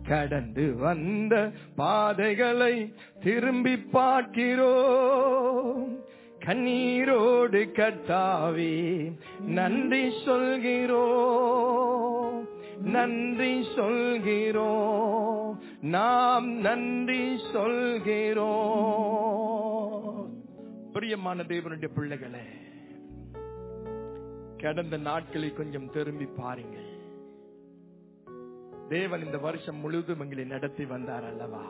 கடந்து வந்த பாதைகளை திரும்பி பார்க்கிறோம் கண்ணீரோடு கட்டாவே நன்றி சொல்கிறோம் நன்றி சொல்கிறோம் நாம் நன்றி சொல்கிறோம் பிரியமான தேவனுடைய பிள்ளைகளே கடந்த நாட்களை கொஞ்சம் திரும்பி பாருங்கள் தேவன் இந்த வருஷம் முழுவதும் எங்களை நடத்தி வந்தார் அல்லவா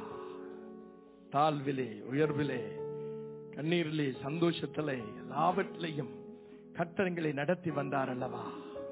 தாழ்விலே உயர்விலே கண்ணீரிலே சந்தோஷத்திலே எல்லாவற்றிலையும் கட்டணங்களை நடத்தி வந்தார் அல்லவா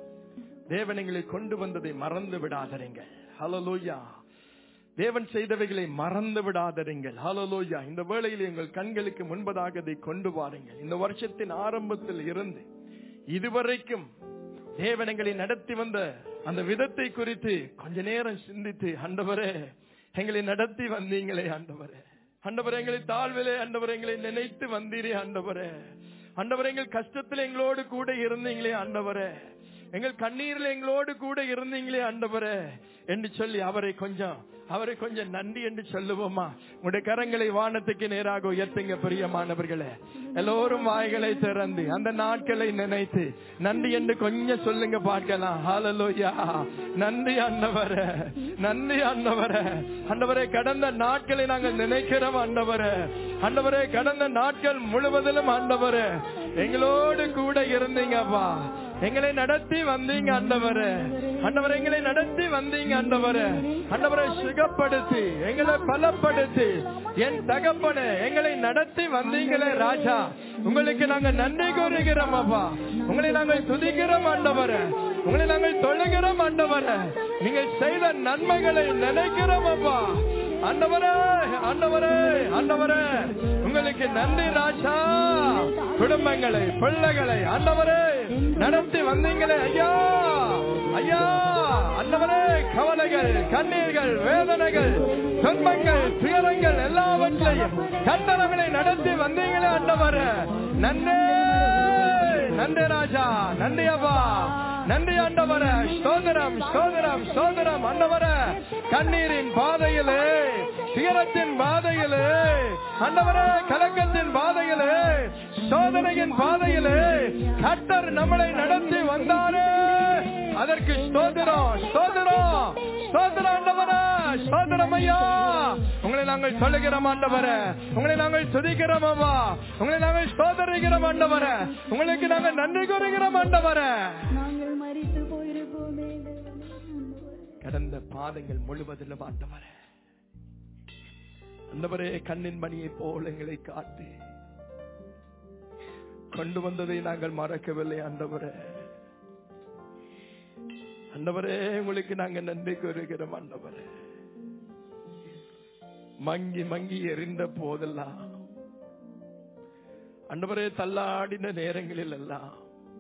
தேவன் எங்களை கொண்டு வந்ததை மறந்து விடாதீர்கள் ஹலலோயா தேவன் செய்தவைகளை மறந்து விடாதீர்கள் ஹலலோயா இந்த வேளையில் எங்கள் கண்களுக்கு முன்பதாக அதை கொண்டு வாருங்கள் இந்த வருஷத்தின் ஆரம்பத்தில் இருந்து இதுவரைக்கும் தேவன் எங்களை நடத்தி வந்த அந்த விதத்தை குறித்து கொஞ்ச நேரம் சிந்தித்து ஆண்டவரே எங்களை நடத்தி வந்தீங்களே ஆண்டவரே ஆண்டவரே எங்களை தாழ்விலே ஆண்டவரே எங்களை நினைத்து வந்தீரே ஆண்டவரே ஆண்டவரே எங்கள் கஷ்டத்தில் எங்களோடு கூட இருந்தீங்களே ஆண்டவரே எங்கள் கண்ணீரில் எங்களோடு கூட இருந்தீங்களே ஆண்டவரே என்று சொல்லி அவரை கொஞ்சம் அவரை கொஞ்சம் நன்றி என்று சொல்லுவோமா உங்களுடைய கரங்களை வானத்துக்கு நேராக உயர்த்துங்க பிரியமானவர்களே எல்லோரும் வாய்களை திறந்து அந்த நாட்களை நினைத்து நன்றி என்று கொஞ்சம் சொல்லுங்க பார்க்கலாம் ஹalleluya நன்றி ஆண்டவரே நன்றி ஆண்டவரே ஆண்டவரே கடந்த நாட்களை நாங்கள் நினைக்கிறோம் ஆண்டவரே ஆண்டவரே கடந்த நாட்கள் முழுவதிலும் ஆண்டவரே எங்களோடு கூட இருந்தீங்கப்பா எங்களை நடத்தி வந்தீங்க ஆண்டவரே ஆண்டவரே எங்களை நடத்தி வந்தீங்க ஆண்டவரே ஆண்டவரை சுகப்படுத்தி எங்களை பலப்படுத்தி என் தகப்பனே எங்களை நடத்தி வந்தீங்களே ராஜா உங்களுக்கு நாங்க நன்றி கூறுகிறோம் அப்பா உங்களை நாங்கள் துதிக்கிறோம் ஆண்டவரே உங்களை நாங்கள் தொழுகிறோம் ஆண்டவரே நீங்கள் செய்த நன்மைகளை நினைக்கிறோம் அப்பா ஆண்டவரே ஆண்டவரே ஆண்டவரே உங்களுக்கு நன்றி ராஜா குடும்பங்களை பிள்ளைகளை ஆண்டவரே நடத்தி வந்தீங்களே ஐயா ஐயா ஆண்டவரே கவலைகள் கண்ணீர்கள் வேதனைகள் துன்பங்கள் துயரங்கள் எல்லாவற்றையும் கண்டனங்களை நடத்தி வந்தீங்களே ஆண்டவரே நன்றி நன்றி ராஜா நன்றி அப்பா நன்றி ஆண்டவர சோதரம் சோதரம் சோதரம் ஆண்டவர கண்ணீரின் பாதையிலே சிகரத்தின் பாதையிலே ஆண்டவர கலக்கத்தின் பாதையிலே சோதனையின் பாதையிலே கட்டர் நம்மளை நடத்தி வந்தாரே அதற்கு சோதரம் சோதரம் சோதரம் ஆண்டவர சோதரம் ஐயா உங்களை நாங்கள் சொல்லுகிறோம் ஆண்டவர உங்களை நாங்கள் துதிக்கிறோம் அம்மா உங்களை நாங்கள் சோதரிக்கிறோம் ஆண்டவர உங்களுக்கு நாங்கள் நன்றி கூறுகிறோம் ஆண்டவர நாங்கள் மறித்து போயிருப்போமே தேவனே, ஆண்டவரே. கடந்த பாதங்கள் முழுவதிலும் ஆண்டவரே ஆண்டவரே கண்ணின் மணியை போல் எங்களை காத்து கொண்டு வந்ததை நாங்கள் மறக்கவில்லை ஆண்டவரே ஆண்டவரே உங்களுக்கு நாங்க நன்றி கூறுகிறோம் ஆண்டவரே மங்கி மங்கி எரிந்த போதெல்லாம் ஆண்டவரே தள்ளாடின நேரங்களில் எல்லாம்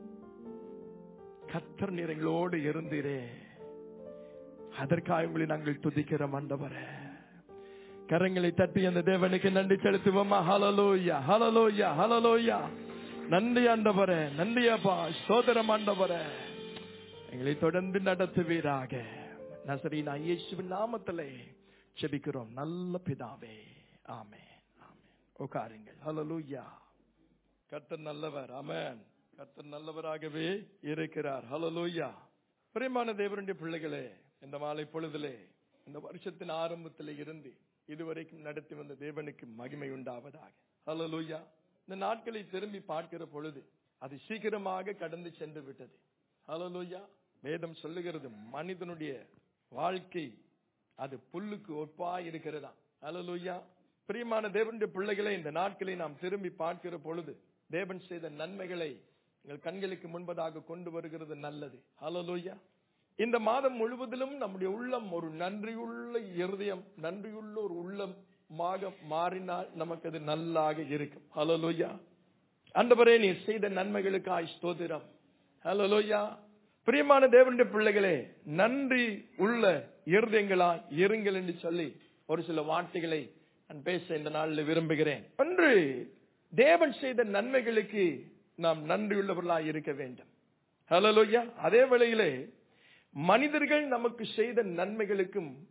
கத்தர் நீரங்களோடு இருந்தீரே அதற்காக உங்களை நாங்கள் துதிக்கிறோம் ஆண்டவரே கரங்களை தட்டி அந்த தேவனுக்கு நன்றி செலுத்துவோமா ஹலலோயா ஹலலோயா ஹலலோயா நன்றி ஆண்டவரே நன்றி அப்பா சோதரம் ஆண்டவரே எங்களை தொடர்ந்து நடத்துவீராக நசரீனா இயேசுவின் நாமத்திலே செபிக்கிறோம் நல்ல பிதாவே ஆமே ஆமே உட்காருங்கள் ஹலலூயா கர்த்தர் நல்லவர் ஆமென் கர்த்தர் நல்லவராகவே இருக்கிறார் ஹலலூயா பிரியமான தேவனுடைய பிள்ளைகளே இந்த மாலை பொழுதிலே இந்த வருஷத்தின் ஆரம்பத்தில் இருந்து இதுவரைக்கும் நடத்தி வந்த தேவனுக்கு மகிமை உண்டாவதாக ஹலலூயா இந்த நாட்களை திரும்பி பார்க்கிற பொழுது அது சீக்கிரமாக கடந்து சென்று விட்டது ஹலலூயா வேதம் சொல்லுகிறது மனிதனுடைய வாழ்க்கை அது புல்லுக்கு ஒப்பா இருக்கிறதா ஹலலூயா பிரியமான தேவனுடைய பிள்ளைகளை இந்த நாட்களை நாம் திரும்பி பார்க்கிற பொழுது தேவன் செய்த நன்மைகளை எங்கள் கண்களுக்கு முன்பதாக கொண்டு வருகிறது நல்லது ஹலலூயா இந்த மாதம் முழுவதிலும் நம்முடைய உள்ளம் ஒரு நன்றியுள்ள இருதயம் நன்றியுள்ள ஒரு உள்ளமாக மாறினால் நமக்கு அது நல்லாக இருக்கும் ஹலலூயா அண்டவரே நீர் செய்த நன்மைகளுக்காய் ஸ்தோதிரம் ஹலலூயா பிரியமான தேவனுடைய பிள்ளைகளே நன்றி உள்ள இருதயங்களா இருங்கள் என்று சொல்லி ஒரு சில வார்த்தைகளை நான் பேச இந்த நாளில் விரும்புகிறேன் ஒன்று தேவன் செய்த நன்மைகளுக்கு நாம் நன்றியுள்ளவர்களாய் இருக்க வேண்டும் ஹலலோய்யா அதே வேளையிலே மனிதர்கள் நமக்கு செய்த நன்மைகளுக்கும்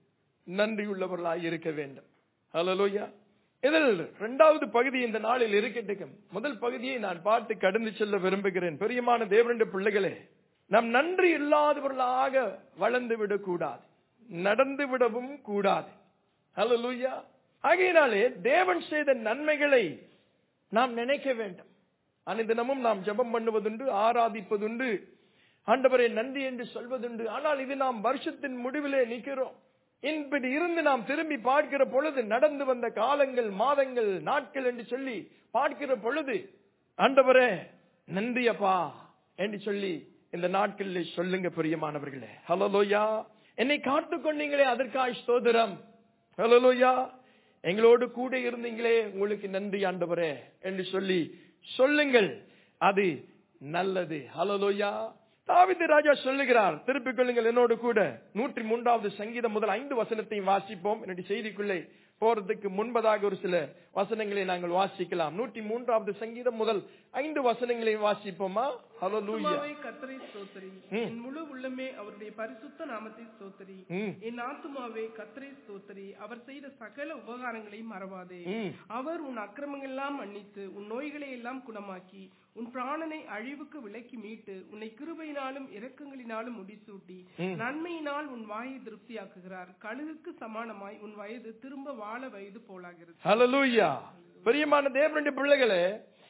நன்றி உள்ளவர்களாய் இருக்க வேண்டும் ஹalleluya இதில் இரண்டாவது பகுதி இந்த நாளில் இருக்கட்டும் முதல் பகுதியை நான் பார்த்து கடந்து செல்ல விரும்புகிறேன் பெரியமான தேவனுடைய பிள்ளைகளே நாம் நன்றி இல்லாதவர்களாக வளர்ந்து விடக்கூடாது நடந்து விடவும் கூடாது ஹalleluya ஆகையினாலே தேவன் செய்த நன்மைகளை நாம் நினைக்க வேண்டும் அனைதினமும் நாம் ஜெபம் பண்ணுவதுண்டு ஆராதிப்பதுண்டு ஆண்டவரை நன்றி என்று சொல்வதுண்டு ஆனால் இது நாம் வருஷத்தின் முடிவிலே நிற்கிறோம் இப்படி இருந்து நாம் திரும்பி பார்க்கிற பொழுது நடந்து வந்த காலங்கள் மாதங்கள் நாட்கள் என்று சொல்லி பார்க்கிற பொழுது ஆண்டவரே நன்றி அப்பா என்று சொல்லி இந்த நாட்களில் சொல்லுங்க பிரியமானவர்களே ஹலோலோயா என்னை காத்துக் கொண்டீங்களே அதற்காய் ஸ்தோதிரம் ஹலோலோயா எங்களோடு கூட இருந்தீங்களே உங்களுக்கு நன்றி ஆண்டவரே என்று சொல்லி சொல்லுங்கள் அது நல்லது ஹலோலோயா தாவிது ராஜா சொல்லுகிறார் திருப்பிக் கொள்ளுங்கள் என்னோடு கூட நூற்றி மூன்றாவது சங்கீதம் முதல் ஐந்து வசனத்தையும் வாசிப்போம் என்னுடைய செய்திக்குள்ளே போறதுக்கு முன்பதாக ஒரு சில வசனங்களை நாங்கள் வாசிக்கலாம் நூற்றி மூன்றாவது சங்கீதம் முதல் ஐந்து வசனங்களை வாசிப்போமா ஹலோ லூயா ஆத்துமாவே கர்த்தரை ஸ்தோத்திரி என் முழு உள்ளமே அவருடைய பரிசுத்த நாமத்தை ஸ்தோத்திரி ம். என் ஆத்துமாவே கர்த்தரை ஸ்தோத்திரி அவர் செய்த சகல உபகாரங்களையும் மறவாதே ம். அவர் உன் அக்கிரமங்கள் எல்லாம் மன்னித்து உன் நோய்களை எல்லாம் குணமாக்கி உன் பிராணனை அழிவுக்கு விலக்கி மீட்டு உன்னை கிருபையினாலும் இரக்கங்களினாலும் முடிசூட்டி நன்மையினால் உன் வாயை திருப்தியாக்குகிறார் கழுகுக்கு சமானமாய் உன் வயது திரும்ப வாழ வயது போலாகிறது ஹalleluya பிரியமான தேவனுடைய பிள்ளைகளே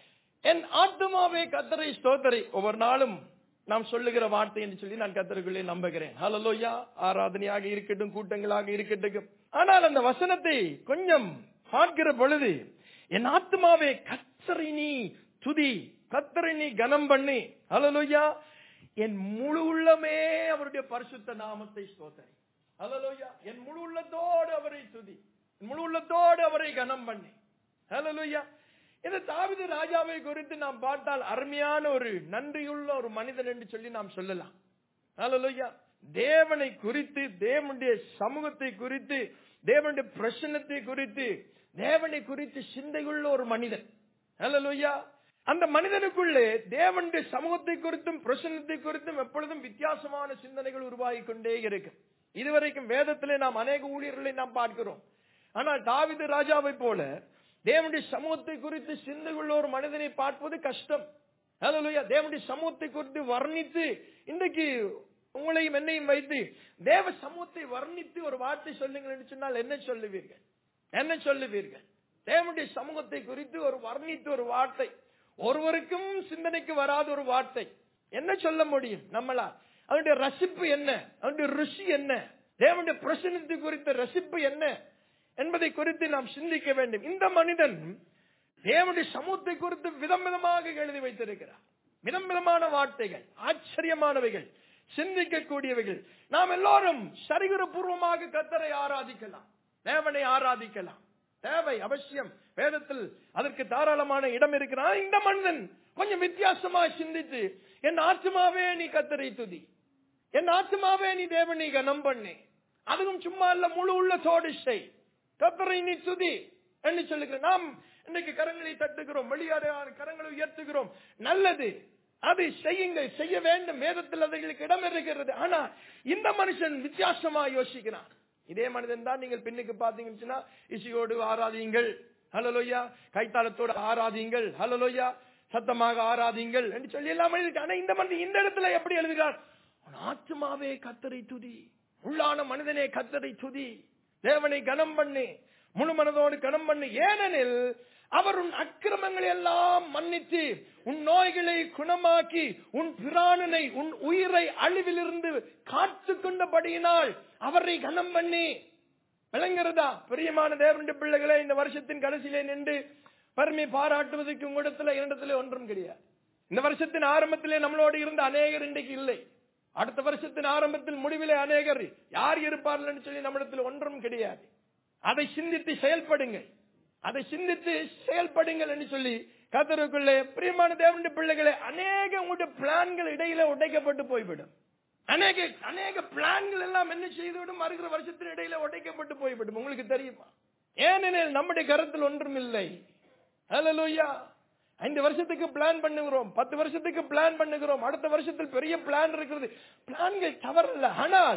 என் ஆத்துமாவே கத்தரை ஸ்தோத்தரை ஒவ்வொரு நாளும் நாம் சொல்லுகிற வார்த்தை என்று சொல்லி நான் கத்தருக்குள்ளே நம்புகிறேன் ஹalleluya ஆராதனையாக இருக்கட்டும் கூட்டங்களாக இருக்கட்டும் ஆனால் அந்த வசனத்தை கொஞ்சம் பார்க்கிற பொழுது என் ஆத்துமாவே கத்தரை நீ துதி கத்தரை நீ கனம் பண்ணி ஹalleluya என் முழு உள்ளமே அவருடைய பரிசுத்த நாமத்தை ஸ்தோத்தரை ஹalleluya என் முழு உள்ளத்தோடு அவரை துதி என் முழு உள்ளத்தோடு அவரை கனம் பண்ணி ஹalleluya இந்த தாவீது ராஜாவை குறித்து நாம் பார்த்தால் அருமையான ஒரு நன்றியுள்ள ஒரு மனிதன் என்று சொல்லி நாம் சொல்லலாம் ஹalleluya தேவனை குறித்து தேவனுடைய சமூகத்தை குறித்து தேவனுடைய பிரசன்னத்தை குறித்து தேவனை குறித்து சிந்தையுள்ள ஒரு மனிதன் ஹalleluya அந்த மனிதனுக்குள்ளே தேவனுடைய சமூகத்தை குறித்தும் பிரசன்னத்தை குறித்தும் எப்பொழுதும் வித்தியாசமான சிந்தனைகள் உருவாகி கொண்டே இருக்கும் இதுவரைக்கும் வேதத்திலே நாம் அநேக ஊழியர்களை நாம் பார்க்கிறோம் ஆனால் தாவீது ராஜாவை போல தேவனுடைய சமூகத்தை குறித்து சிந்தையுள்ள ஒரு மனிதனை பார்ப்பது கஷ்டம் ஹalleluya தேவனுடைய சமூகத்தை குறித்து வர்ணித்து இன்றைக்கு உங்களையும் என்னையும் வைத்து தேவ சமூகத்தை வர்ணித்து ஒரு வார்த்தை சொல்லுங்கள் என்று சொன்னால் என்ன சொல்லுவீர்கள் என்ன சொல்லுவீர்கள் தேவனுடைய சமூகத்தை குறித்து ஒரு வர்ணித்து ஒரு வார்த்தை ஒருவருக்கும் சிந்தனைக்கு வராத ஒரு வார்த்தை என்ன சொல்ல முடியும் நம்மளால் அவனுடைய ரசிப்பு என்ன அவனுடைய ருசி என்ன தேவனுடைய பிரசனத்தை குறித்த ரசிப்பு என்ன என்பதை குறித்து நாம் சிந்திக்க வேண்டும் இந்த மனிதன் தேவனுடைய சமூகத்தை குறித்து விதம் விதமாக எழுதி வைத்திருக்கிறார் விதம் விதமான வார்த்தைகள் ஆச்சரியமானவைகள் சிந்திக்கக்கூடியவைகள் நாம் எல்லாரும் சரிகுர பூர்வமாக கத்தரை ஆராதிக்கலாம் தேவனை ஆராதிக்கலாம் தேவை அவசியம் வேதத்தில் அதற்கு தாராளமான இடம் இருக்கிறார் இந்த மனிதன் கொஞ்சம் வித்தியாசமா சிந்தித்து என் ஆத்மாவே நீ கத்தரை துதி என் ஆத்மாவே நீ தேவனை கனம் பண்ணு அதுவும் சும்மா இல்ல முழு உள்ளத்தோடு செய் கத்தரை நீ துதி என்று சொல்லுகிறேன் நாம் இன்னைக்கு கரங்களை தட்டுகிறோம் வெளியாட கரங்களை உயர்த்துகிறோம் நல்லது அதை செய்யுங்கள் செய்ய வேண்டும் வேதத்தில் அதுகளுக்கு இடம் இருக்கிறது ஆனா இந்த மனுஷன் வித்தியாசமா யோசிக்கிறான் இதே மனிதன் தான் நீங்கள் பின்னுக்கு பாத்தீங்கன்னா இசையோடு ஆராதியுங்கள் ஹலலோயா கைத்தாளத்தோடு ஆராதியுங்கள் ஹலலோயா சத்தமாக ஆராதியுங்கள் என்று சொல்லி எல்லாம் எழுதி ஆனா இந்த மனிதன் இந்த இடத்துல எப்படி எழுதுகிறார் உன் ஆத்மாவே கத்தரை துதி உள்ளான மனிதனே கத்தரை துதி தேவனை கனம் பண்ணு முழு மனதோடு கனம் பண்ணு ஏனெனில் அவர் உன் அக்கிரமங்களை எல்லாம் மன்னித்து உன் நோய்களை குணமாக்கி உன் பிராணனை உன் உயிரை அழிவிலிருந்து காத்து கொண்டபடியினால் அவரை கனம் பண்ணி விளங்குறதா பிரியமான தேவனுடைய பிள்ளைகளை இந்த வருஷத்தின் கடைசியிலே நின்று பெருமை பாராட்டுவதற்கு உங்களிடத்துல இரண்டத்துல ஒன்றும் கிடையாது இந்த வருஷத்தின் ஆரம்பத்திலே நம்மளோடு இருந்த அநேகர் இன்றைக்கு இல்லை அடுத்த வருஷத்தின் ஆரம்பத்தில் முடிவிலே அநேகர் யார் இருப்பார்கள் சொல்லி நம்மிடத்தில் ஒன்றும் கிடையாது அதை சிந்தித்து செயல்படுங்கள் அதை சிந்தித்து செயல்படுங்கள் என்று சொல்லி கத்தருக்குள்ளே பிரியமான தேவனுடைய பிள்ளைகளை அநேக உங்களுடைய பிளான்கள் இடையில உடைக்கப்பட்டு போய்விடும் அநேக அநேக பிளான்கள் எல்லாம் என்ன செய்துவிடும் வருகிற வருஷத்தின் இடையில உடைக்கப்பட்டு போய்விடும் உங்களுக்கு தெரியுமா ஏனெனில் நம்முடைய கருத்தில் ஒன்றும் இல்லை ஹalleluya ஐந்து வருஷத்துக்கு பிளான் பண்ணுகிறோம் பத்து வருஷத்துக்கு பிளான் பண்ணுகிறோம் அடுத்த வருஷத்தில் பெரிய பிளான் இருக்கிறது பிளான்கள் தவறல்ல ஆனால்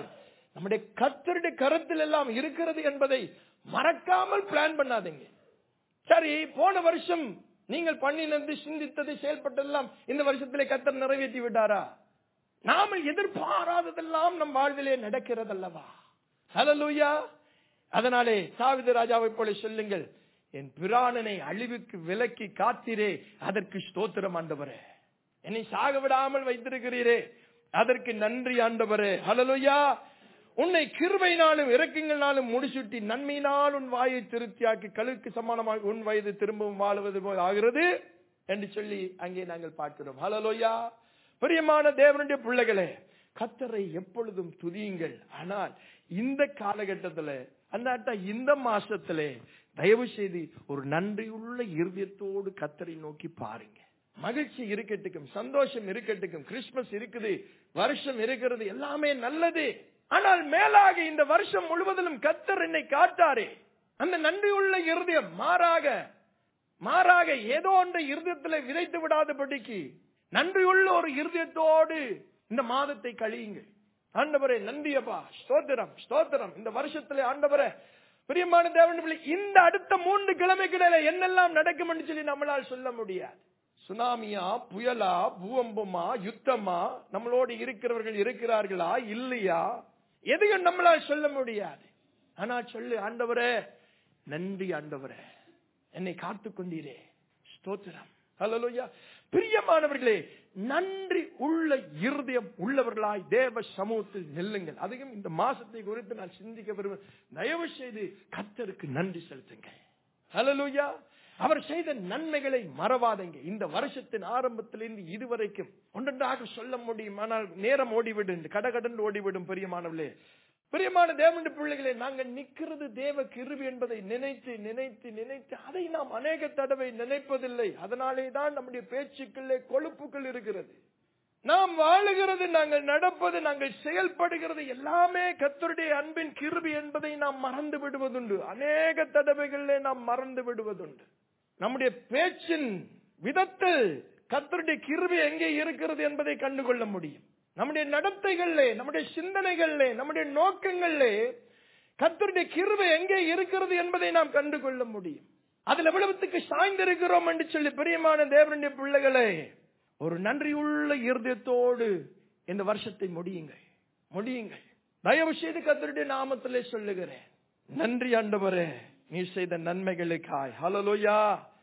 நம்முடைய கத்தருடைய கருத்தில் எல்லாம் இருக்கிறது என்பதை மறக்காமல் பிளான் பண்ணாதீங்க சரி போன வருஷம் நீங்கள் பண்ணினது சிந்தித்தது செயல்பட்டதெல்லாம் இந்த வருஷத்திலே கத்தர் நிறைவேற்றி விட்டாரா நாம எதிர்பாராததெல்லாம் நம் வாழ்விலே நடக்கிறதல்லவா ஹalleluya அதனாலே தாவீது ராஜாவை போல சொல்லுங்கள் என் பிராணனை அழிவுக்கு விலக்கி காத்தீரே அதற்கு ஸ்தோத்திரம் ஆண்டவரே என்னை சாக விடாமல் வைத்திருக்கிறீரே அதற்கு நன்றி ஆண்டவரே ஹalleluya உன்னை கிருபையினாலும் இறக்கங்களாலும் முடிசுட்டி நன்மையினால் உன் வாயை திருப்தியாக்கி கழுக்கு சமானமாக உன் வயது திரும்பவும் வாழுவது போல் ஆகிறது என்று சொல்லி அங்கே நாங்கள் பார்க்கிறோம் ஹalleluya பிரியமான தேவனுடைய பிள்ளைகளே கத்தரை எப்பொழுதும் துதியுங்கள் ஆனால் இந்த காலகட்டத்தில் அந்தாட்டா இந்த மாசத்திலே தயவு செய்து ஒரு நன்றியுள்ள இருதயத்தோடு கத்தரை நோக்கி பாருங்க மகிழ்ச்சி இருக்கட்டுக்கும் சந்தோஷம் இருக்கட்டுக்கும் கிறிஸ்துமஸ் இருக்குது வருஷம் இருக்கிறது எல்லாமே நல்லது ஆனால் மேலாக இந்த வருஷம் முழுவதிலும் கத்தர் என்னை காட்டாரே அந்த நன்றியுள்ள இருதயம் மாறாக மாறாக ஏதோ ஒன்றை இருதயத்தில் விதைத்து விடாதபடிக்கு நன்றியுள்ள ஒரு இருதயத்தோடு இந்த மாதத்தை கழியுங்கள் ஆண்டவரே நன்றியப்பா ஸ்தோத்திரம் ஸ்தோத்திரம் இந்த வருஷத்துல ஆண்டவரே பிரியமான தேவன் பிள்ளை, இந்த அடுத்த மூன்று கிழமைகளில என்னெல்லாம் நடக்கும் என்று சொல்லி நம்மளால் சொல்ல முடியாது சுனாமியா புயலா பூவம்பமா யுத்தமா நம்மளோடு இருக்கிறவர்கள் இருக்கிறார்களா இல்லையா எதையும் நம்மளால் சொல்ல முடியாது ஆனா சொல்லு ஆண்டவரே நன்றி ஆண்டவரே என்னை காத்துக் கொண்டீரே ஸ்தோத்திரம் ஹalleluya பிரியமானவர்களே நன்றி உள்ள இருதயம் உள்ளவர்களாய் தேவ சமூகத்தில் நெல்லுங்கள் அதையும் இந்த மாசத்தை குறித்து நான் சிந்திக்க விரும்ப தயவு செய்து கர்த்தருக்கு நன்றி செலுத்துங்க ஹalleluya அவர் செய்த நன்மைகளை மறவாதங்க இந்த வருஷத்தின் ஆரம்பத்திலிருந்து இதுவரைக்கும் ஒன்றொன்றாக சொல்ல முடியும் ஆனால் நேரம் ஓடிவிடும் கடகடன்னு ஓடிவிடும் பிரியமானவர்களே பிரியமான தேவனுடைய பிள்ளைகளே நாங்கள் நிக்கிறது தேவ கிருபி என்பதை நினைத்து நினைத்து நினைத்து அதை நாம் அநேக தடவை நினைப்பதில்லை அதனாலே தான் நம்முடைய பேச்சுக்களே கொழுப்புகள் இருக்கிறது நாம் வாழுகிறது நாங்கள் நடப்பது நாங்கள் செயல்படுகிறது எல்லாமே கத்தருடைய அன்பின் கிருபி என்பதை நாம் மறந்து விடுவதுண்டு அநேக தடவைகளிலே நாம் மறந்து விடுவதுண்டு நம்முடைய பேச்சின் விதத்தில் கத்தருடைய கிருபி எங்கே இருக்கிறது என்பதை கண்டுகொள்ள முடியும் நம்முடைய நடத்தைகளிலே நம்முடைய சிந்தனைகளிலே நம்முடைய நோக்கங்களிலே கத்தருடைய கிருபை எங்கே இருக்கிறது என்பதை நாம் கண்டுகொள்ள முடியும் அதில் எவ்வளவுத்துக்கு சாய்ந்திருக்கிறோம் என்று சொல்லி பிரியமான தேவனுடைய பிள்ளைகளே ஒரு நன்றியுள்ள இருதயத்தோடு இந்த வருஷத்தை முடியுங்கள் முடியுங்கள் தயவு செய்து கத்தருடைய நாமத்திலே சொல்லுகிறேன் நன்றி ஆண்டவரே நீ செய்த நன்மைகளுக்காய் ஹலலோயா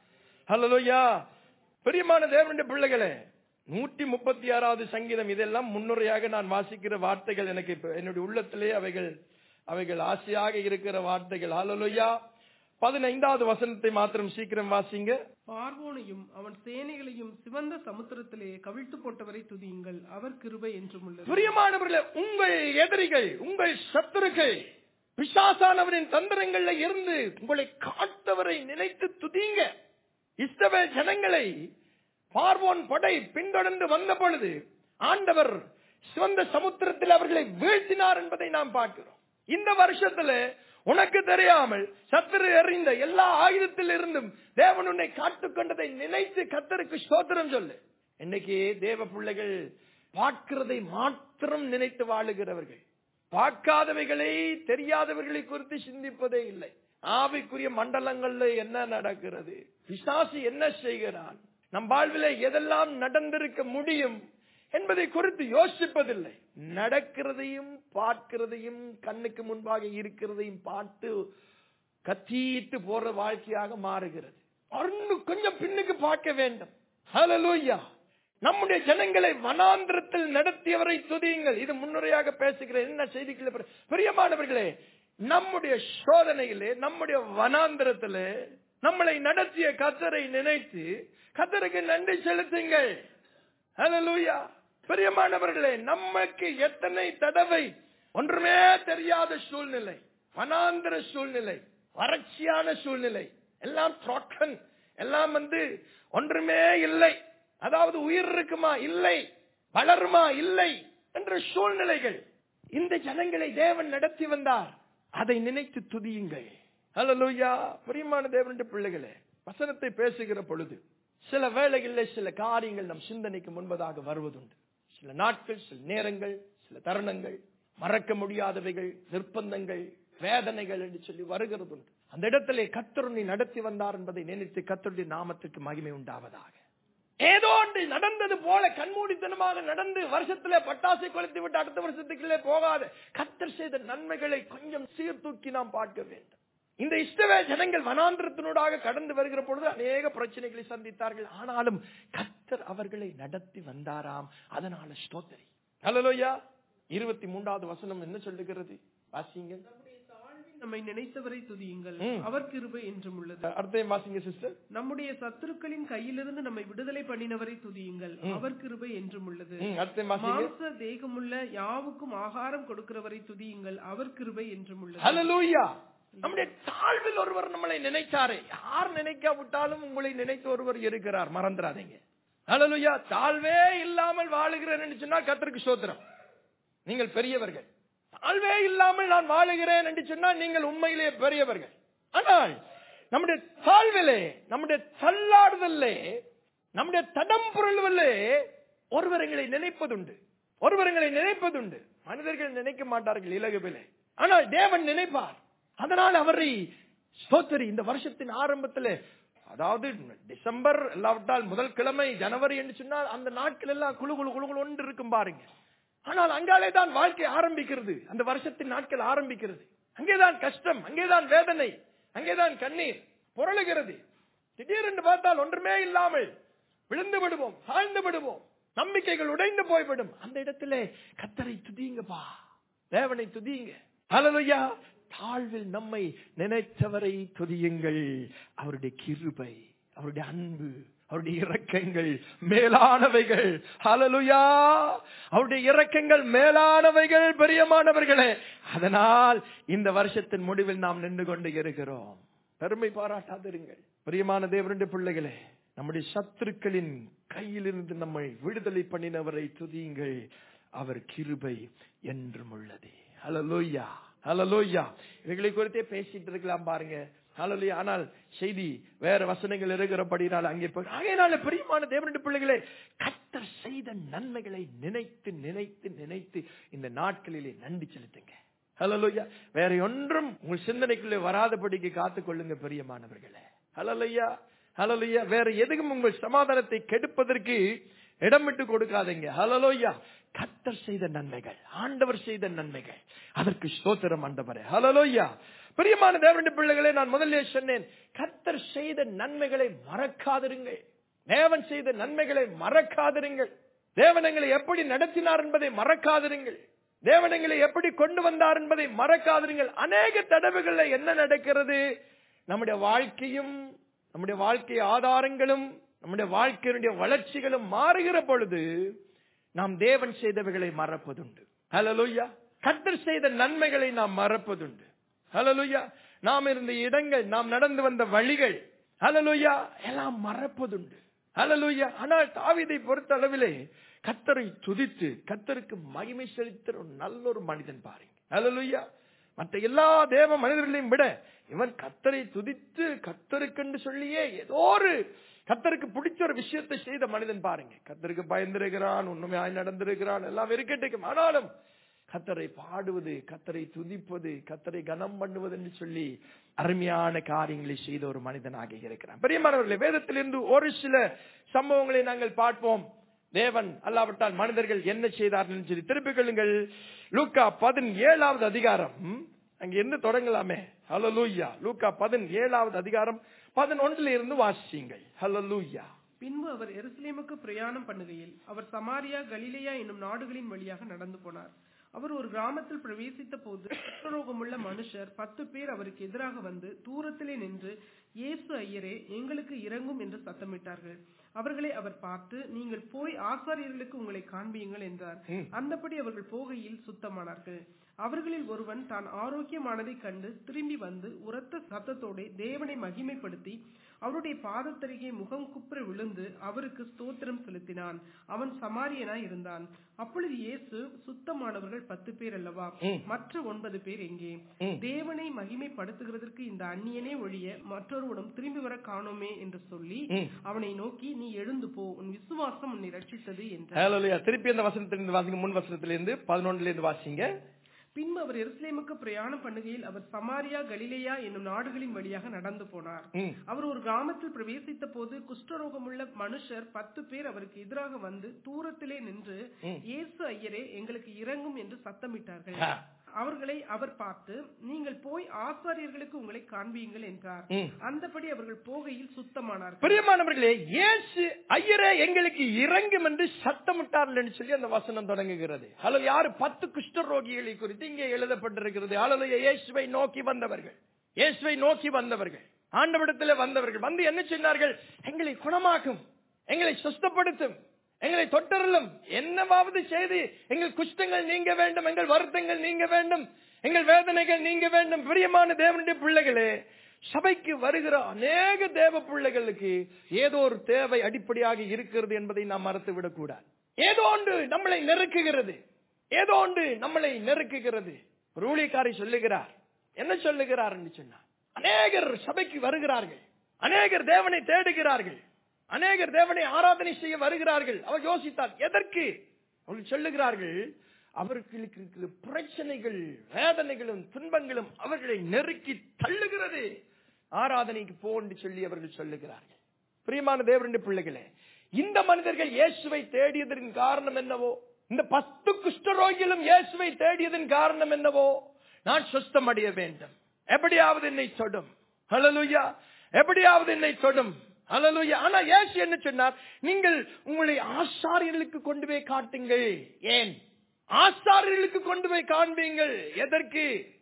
ஹலலோயா பிரியமான தேவனுடைய பிள்ளைகளே நூற்றி முப்பத்தி ஆறாவது சங்கீதம் இதெல்லாம் முன்னுரையாக நான் வாசிக்கிற வார்த்தைகள் எனக்கு இப்ப என்னுடைய உள்ளத்திலே அவைகள் அவைகள் ஆசையாக இருக்கிற வார்த்தைகள் ஹalleluya பதினைந்தாவது வசனத்தை மாத்திரம் சீக்கிரம் வாசிங்க பார்வோனையும் அவன் சேனைகளையும் சிவந்த சமுத்திரத்திலே கவிழ்த்து போட்டவரை துதியுங்கள் அவர் கிருபை என்றும் உள்ளது பிரியமானவர்களே உங்கள் எதிரிகள் உங்கள் சத்துருக்கள் பிசாசானவரின் தந்திரங்கள்ல இருந்து உங்களை காத்தவரை நினைத்து துதிங்க இஸ்ரவேல் ஜனங்களை பார்வோன் படை பின்தொடர்ந்து வந்த பொழுது ஆண்டவர் சிவந்த சமுத்திரத்தில் அவர்களை வீழ்த்தினார் என்பதை நாம் பார்க்கிறோம் இந்த வருஷத்துல உனக்கு தெரியாமல் சத்துரு எறிந்த எல்லா ஆயுதத்தில் இருந்தும் தேவன் உன்னை காத்துக் கொண்டதை நினைத்து கத்தருக்கு ஸ்தோத்திரம் சொல்லு இன்னைக்கு தேவ பிள்ளைகள் பார்க்கிறதை மாத்திரம் நினைத்து வாழுகிறவர்கள் பார்க்காதவைகளை தெரியாதவர்களை குறித்து சிந்திப்பதே இல்லை ஆவிக்குரிய மண்டலங்கள்ல என்ன நடக்கிறது பிசாசு என்ன செய்கிறான் நம் வாழ்விலே எதெல்லாம் நடந்திருக்க முடியும் என்பதை குறித்து யோசிப்பதில்லை நடக்கிறதையும் பார்க்கிறதையும் கண்ணுக்கு முன்பாக இருக்கிறதையும் பார்த்து கத்தீட்டு போற வாழ்க்கையாக மாறுகிறது இன்னும் கொஞ்சம் பின்னுக்கு பார்க்க வேண்டும் ஹalleluya நம்முடைய ஜனங்களை வனாந்திரத்தில் நடத்தியவரை துதியுங்கள் இது முன்னுரையாக பேசுகிறேன் என்ன செய்திகளை பெற- பிரியமானவர்களே நம்முடைய சோதனையிலே நம்முடைய வனாந்திரத்திலே நம்மளை நடத்திய கத்தரை நினைத்து கத்தருக்கு நன்றி செலுத்துங்கள் ஹalleluya பிரியமானவர்களே நமக்கு எத்தனை தடவை ஒன்றுமே தெரியாத சூழ்நிலை வனாந்திர சூழ்நிலை வறட்சியான சூழ்நிலை எல்லாம் த்ரோட்டன் எல்லாம் வந்து ஒன்றுமே இல்லை அதாவது உயிர் இருக்குமா இல்லை வளருமா இல்லை என்ற சூழ்நிலைகள் இந்த ஜனங்களை தேவன் நடத்தி வந்தார் அதை நினைத்து துதியுங்கள் ஹalleluya பிரியமான தேவனுடைய பிள்ளைகளே வசனத்தை பேசுகிற பொழுது சில வேளைகளில் சில காரியங்கள் நம் சிந்தனைக்கு முன்பதாக வருவதுண்டு சில நாட்கள் சில நேரங்கள் சில தருணங்கள் மறக்க முடியாதவைகள் நிர்பந்தங்கள் வேதனைகள் என்று சொல்லி வருகிறது உண்டு. அந்த இடத்திலே கத்தருணி நடத்தி வந்தார் என்பதை நினைத்து கத்தருடைய நாமத்துக்கு மகிமை உண்டாவதாக ஏதோ ஒன்று நடந்தது போல கண்மூடித்தனமாக நடந்து வருஷத்திலே பட்டாசை கொளுத்தி விட்டு அடுத்த வருஷத்துக்குள்ளே போகாத கத்தர் செய்த நன்மைகளை கொஞ்சம் சீர்தூக்கி நாம் பார்க்க வேண்டும் இந்த இஷ்டவே ஜனங்கள் வனாந்திரத்தினூடாக கடந்து வருகிற பொழுது அநேக பிரச்சனைகளை சந்தித்தார்கள் ஆனாலும் கத்தர் அவர்களை நடத்தி வந்தாராம் அதனால ஸ்தோத்திரி ஹalleluya இருபத்தி மூன்றாவது வசனம் என்ன சொல்லுகிறது வாசிங்க நம்மை நினைத்தவரை துதியுங்கள் ம். அவர் கிருபை என்றும் உள்ளது அடுத்த வாசிங்க சிஸ்டர் நம்முடைய சத்துருக்களின் கையிலிருந்து நம்மை விடுதலை பண்ணினவரை துதியுங்கள் அவர் கிருபை என்றும் உள்ளது அடுத்த வாசிங்க மாம்ச தேகமுள்ள யாவுக்கும் ஆகாரம் கொடுக்கிறவரை துதியுங்கள் அவர் கிருபை என்றும் உள்ளது ஹalleluya நம்முடைய தாழ்வில் ஒருவர் நம்மளை நினைச்சாரே யார் நினைக்காவிட்டாலும் உங்களை நினைத்த ஒருவர் இருக்கிறார் மறந்துடாதீங்க ஹalleluya தாழ்வே இல்லாமல் வாழுகிறேன் சொன்னா கர்த்தருக்கு ஸ்தோத்திரம் நீங்கள் பெரியவர்கள் தாழ்வே இல்லாமல் நான் வாழுகிறேன் என்று சொன்னால் நீங்கள் உண்மையிலேயே பெரியவர்கள் ஆனால் நம்முடைய தாழ்விலே நம்முடைய தள்ளாடுதலே நம்முடைய தடம் புரள்வலே ஒருவர் எங்களை நினைப்பதுண்டு ஒருவர் எங்களை நினைப்பதுண்டு மனிதர்கள் நினைக்க மாட்டார்கள் இலகுவிலே ஆனால் தேவன் நினைப்பார் அதனால் அவரை ஸ்தோத்திரி இந்த வருஷத்தின் ஆரம்பத்திலே அதாவது டிசம்பர் இல்லாவிட்டால் முதல் கிழமை ஜனவரி என்று சொன்னால் அந்த நாட்கள் எல்லாம் குழு குழு குழு குழு ஒன்று இருக்கும் பாருங்க ஆனால் அங்காலே தான் வாழ்க்கை ஆரம்பிக்கிறது அந்த வருஷத்தின் நாட்கள் ஆரம்பிக்கிறது அங்கேதான் கஷ்டம் அங்கேதான் வேதனை அங்கேதான் கண்ணீர் புரளுகிறது திடீரென்று பார்த்தால் ஒன்றுமே இல்லாமல் விழுந்து விடுவோம் சாய்ந்து விடுவோம் நம்பிக்கைகள் உடைந்து போய்விடும் அந்த இடத்திலே கத்தரை துதியுங்கப்பா தேவனை துதியுங்க ஹalleluya தாழ்வில் நம்மை நினைத்தவரை துதியுங்கள் அவருடைய கிருபை அவருடைய அன்பு அவருடைய இரக்கங்கள் மேலானவைகள் ஹalleluya அவருடைய இரக்கங்கள் மேலானவைகள் பிரியமானவர்களே அதனால் இந்த வருஷத்தின் முடிவில் நாம் நின்று கொண்டு இருக்கிறோம் பெருமை பாராட்டாதிருங்கள் பிரியமான தேவனுடைய பிள்ளைகளே நம்முடைய சத்துருக்களின் கையிலிருந்து நம்மை விடுதலை பண்ணினவரை துதியுங்கள் அவர் கிருபை என்றும் உள்ளது ஹalleluya ஹalleluya இவைகளை குறித்தே பேசிட்டு இருக்கலாம் பாருங்க ஹalleluya ஆனால் செய்தி வேற வசனங்கள் இருக்கிறபடினால் அங்கே போய் ஆகையினால பிரியமான தேவனுடைய பிள்ளைகளே கத்தர் செய்த நன்மைகளை நினைத்து நினைத்து நினைத்து இந்த நாட்களிலே நன்றி செலுத்துங்க ஹalleluya வேற ஒன்றும் உங்கள் சிந்தனைக்குள்ளே வராதபடிக்கு காத்துக் கொள்ளுங்க பிரியமானவர்களே ஹalleluya ஹalleluya வேற எதுக்கும் உங்கள் சமாதானத்தை கெடுப்பதற்கு இடம் விட்டு கொடுக்காதீங்க ஹalleluya கத்தர் செய்த நன்மைகள் ஆண்டவர் செய்த நன்மைகள் அதற்கு ஸ்தோத்திரம் ஆண்டவரே ஹalleluya பிரியமான தேவனுடைய பிள்ளைகளே நான் முதல்ல சொன்னேன் கத்தர் செய்த நன்மைகளை மறக்காதிருங்கள் தேவன் செய்த நன்மைகளை மறக்காதிருங்கள் தேவன் எங்களை எப்படி நடத்தினார் என்பதை மறக்காதிருங்கள் தேவன் எங்களை எப்படி கொண்டு வந்தார் என்பதை மறக்காதிருங்கள் அநேக தடவைகள்ல என்ன நடக்கிறது நம்முடைய வாழ்க்கையும் நம்முடைய வாழ்க்கை ஆதாரங்களும் நம்முடைய வாழ்க்கையினுடைய வளர்ச்சிகளும் மாறுகிற பொழுது நாம் தேவன் செய்தவைகளை மறப்பதுண்டு ஹalleluya கத்தர் செய்த நன்மைகளை நாம் மறப்பதுண்டு ஹalleluya நாம் இருந்த இடங்கள் நாம் நடந்து வந்த வழிகள் ஹalleluya எல்லாம் மறப்பதுண்டு ஹalleluya ஆனால் தாவீதை பொறுத்த அளவிலே கத்தரை துதித்து கத்தருக்கு மகிமை செலுத்துற ஒரு நல்ல ஒரு மனிதன் பாருங்க ஹalleluya மற்ற எல்லா தேவ மனிதர்களையும் விட இவன் கத்தரை துதித்து கத்தருக்கென்று சொல்லியே ஏதோ ஒரு கத்தருக்கு பிடிச்ச ஒரு விஷயத்தை செய்த மனிதன் பாருங்க கத்தருக்கு பயந்திருக்கிறான் உண்மையாய் நடந்திருக்கிறான் எல்லாம் இருக்கட்டும் ஆனாலும் கத்தரை பாடுவது கத்தரை துதிப்பது கத்தரை கனம் பண்ணுவது என்று சொல்லி அருமையான காரியங்களை செய்த ஒரு மனிதனாக இருக்கிறான் பெரியமானவர்களே வேதத்திலிருந்து ஒரு சில சம்பவங்களை நாங்கள் பார்ப்போம் தேவன் அல்லாவிட்டால் மனிதர்கள் என்ன செய்தார்கள் சொல்லி திருப்பிக் கொள்ளுங்கள் லூக்கா பதினேழாவது அதிகாரம் அங்க இருந்து தொடங்கலாமே ஹலோ லூயா லூக்கா பதினேழாவது அதிகாரம் பதினொன்றுல இருந்து வாசிங்கள் ஹலோ லூயா பின்பு அவர் எருசலேமுக்கு பிரயாணம் பண்ணுகையில் அவர் சமாரியா கலிலேயா என்னும் நாடுகளின் வழியாக நடந்து போனார் அவர் ஒரு கிராமத்தில் பிரவேசித்த போது குஷ்டரோகமுள்ள மனுஷர் பத்து பேர் அவருக்கு எதிராக வந்து தூரத்திலே நின்று இயேசு ஐயரே எங்களுக்கு இறங்கும் என்று சத்தமிட்டார்கள் அவர்களை அவர் பார்த்து நீங்கள் போய் ஆசாரியர்களுக்கு உங்களை காண்பியுங்கள் என்றார் அந்தபடி அவர்கள் போகையில் சுத்தமானார்கள் அவர்களில் ஒருவன் தான் ஆரோக்கியமானதை கண்டு திரும்பி வந்து உரத்த சத்தத்தோட தேவனை மகிமைப்படுத்தி அவருடைய பாதத்தருகே முகம் குப்புற விழுந்து அவருக்கு ஸ்தோத்திரம் செலுத்தினான் அவன் சமாரியனாய் இருந்தான் அப்பொழுது இயேசு சுத்தமானவர்கள் பத்து பேர் அல்லவா மற்ற ஒன்பது பேர் எங்கே தேவனை மகிமைப்படுத்துகிறதற்கு இந்த அந்நியனே ஒழிய மற்றொருவனும் திரும்பி வர காணோமே என்று சொல்லி அவனை நோக்கி நீ எழுந்து போ உன் விசுவாசம் உன்னை ரட்சித்தது என்றார் ஹalleluya திருப்பி அந்த வசனத்திலிருந்து வாசிங்க முன் வசனத்திலிருந்து பதினொன்றுல இருந்து வாசிங்க பின்பு அவர் எருசலேமுக்கு பிரயாணம் பண்ணுகையில் அவர் சமாரியா கலிலேயா என்னும் நாடுகளின் வழியாக நடந்து போனார் ம். அவர் ஒரு கிராமத்தில் பிரவேசித்த போது குஷ்டரோகமுள்ள மனுஷர் பத்து பேர் அவருக்கு எதிராக வந்து தூரத்திலே நின்று இயேசு ஐயரே எங்களுக்கு இறங்கும் என்று சத்தமிட்டார்கள் ஆ. அவர்களை அவர் பார்த்து நீங்கள் போய் ஆசாரியர்களுக்கு உங்களை காண்பியுங்கள் என்றார் ம். அந்தபடி அவர்கள் போகையில் சுத்தமானார்கள் பிரியமானவர்களே இயேசு ஐயரே எங்களுக்கு இறங்கும் என்று சத்தமிட்டார்கள் என்று சொல்லி அந்த வசனம் தொடங்குகிறது அல்லது யாரு பத்து குஷ்டரோகிகளை குறித்து இங்கே எழுதப்பட்டிருக்கிறது அல்லது இயேசுவை நோக்கி வந்தவர்கள் இயேசுவை நோக்கி வந்தவர்கள் ஆண்டவிடத்தில் வந்தவர்கள் வந்து என்ன சொன்னார்கள் எங்களை குணமாக்கும் எங்களை சுஸ்தப்படுத்தும் எங்களை தொட்டருளும் என்னவாவது செய்து எங்கள் குஷ்டங்கள் நீங்க வேண்டும் எங்கள் வருத்தங்கள் நீங்க வேண்டும் எங்கள் வேதனைகள் நீங்க வேண்டும் பிரியமான தேவனுடைய பிள்ளைகளே சபைக்கு வருகிற அநேக தேவ பிள்ளைகளுக்கு ஏதோ ஒரு தேவை அடிப்படையாக இருக்கிறது என்பதை நாம் மறந்து விடக்கூடாது ஏதோ ஒன்று நம்மளை நெருக்குகிறது ஏதோ ஒன்று நம்மளை நெருக்குகிறது ஒரு ஊழியக்காரி சொல்லுகிறார் என்ன சொல்லுகிறார் என்று சொன்னார் அநேகர் சபைக்கு வருகிறார்கள் அநேகர் தேவனை தேடுகிறார்கள் அநேகர் தேவனை ஆராதனை செய்ய வருகிறார்கள் அவர் யோசித்தார் எதற்கு அவர்கள் சொல்லுகிறார்கள் அவர்களுக்கு இருக்கிற பிரச்சனைகள் வேதனைகளும் துன்பங்களும் அவர்களை நெருக்கி தள்ளுகிறது ஆராதனைக்கு போ என்று சொல்லி அவர்கள் சொல்லுகிறார்கள் பிரியமான தேவனுடைய பிள்ளைகளே இந்த மனிதர்கள் இயேசுவை தேடியதன் காரணம் என்னவோ இந்த பத்து குஷ்டரோகிகளும் இயேசுவை தேடியதன் காரணம் என்னவோ நான் சுஸ்தம் அடைய வேண்டும் எப்படியாவது என்னை தொடும் ஹalleluya எப்படியாவது என்னை தொடும் ஹalleluya ஆனா இயேசு என்ன சொன்னார் நீங்கள் உங்களை ஆசாரியர்களுக்கு கொண்டு போய் காட்டுங்கள் ஏன் ஆசாரியர்களுக்கு கொண்டு போய் காண்பீங்கள் எதற்கு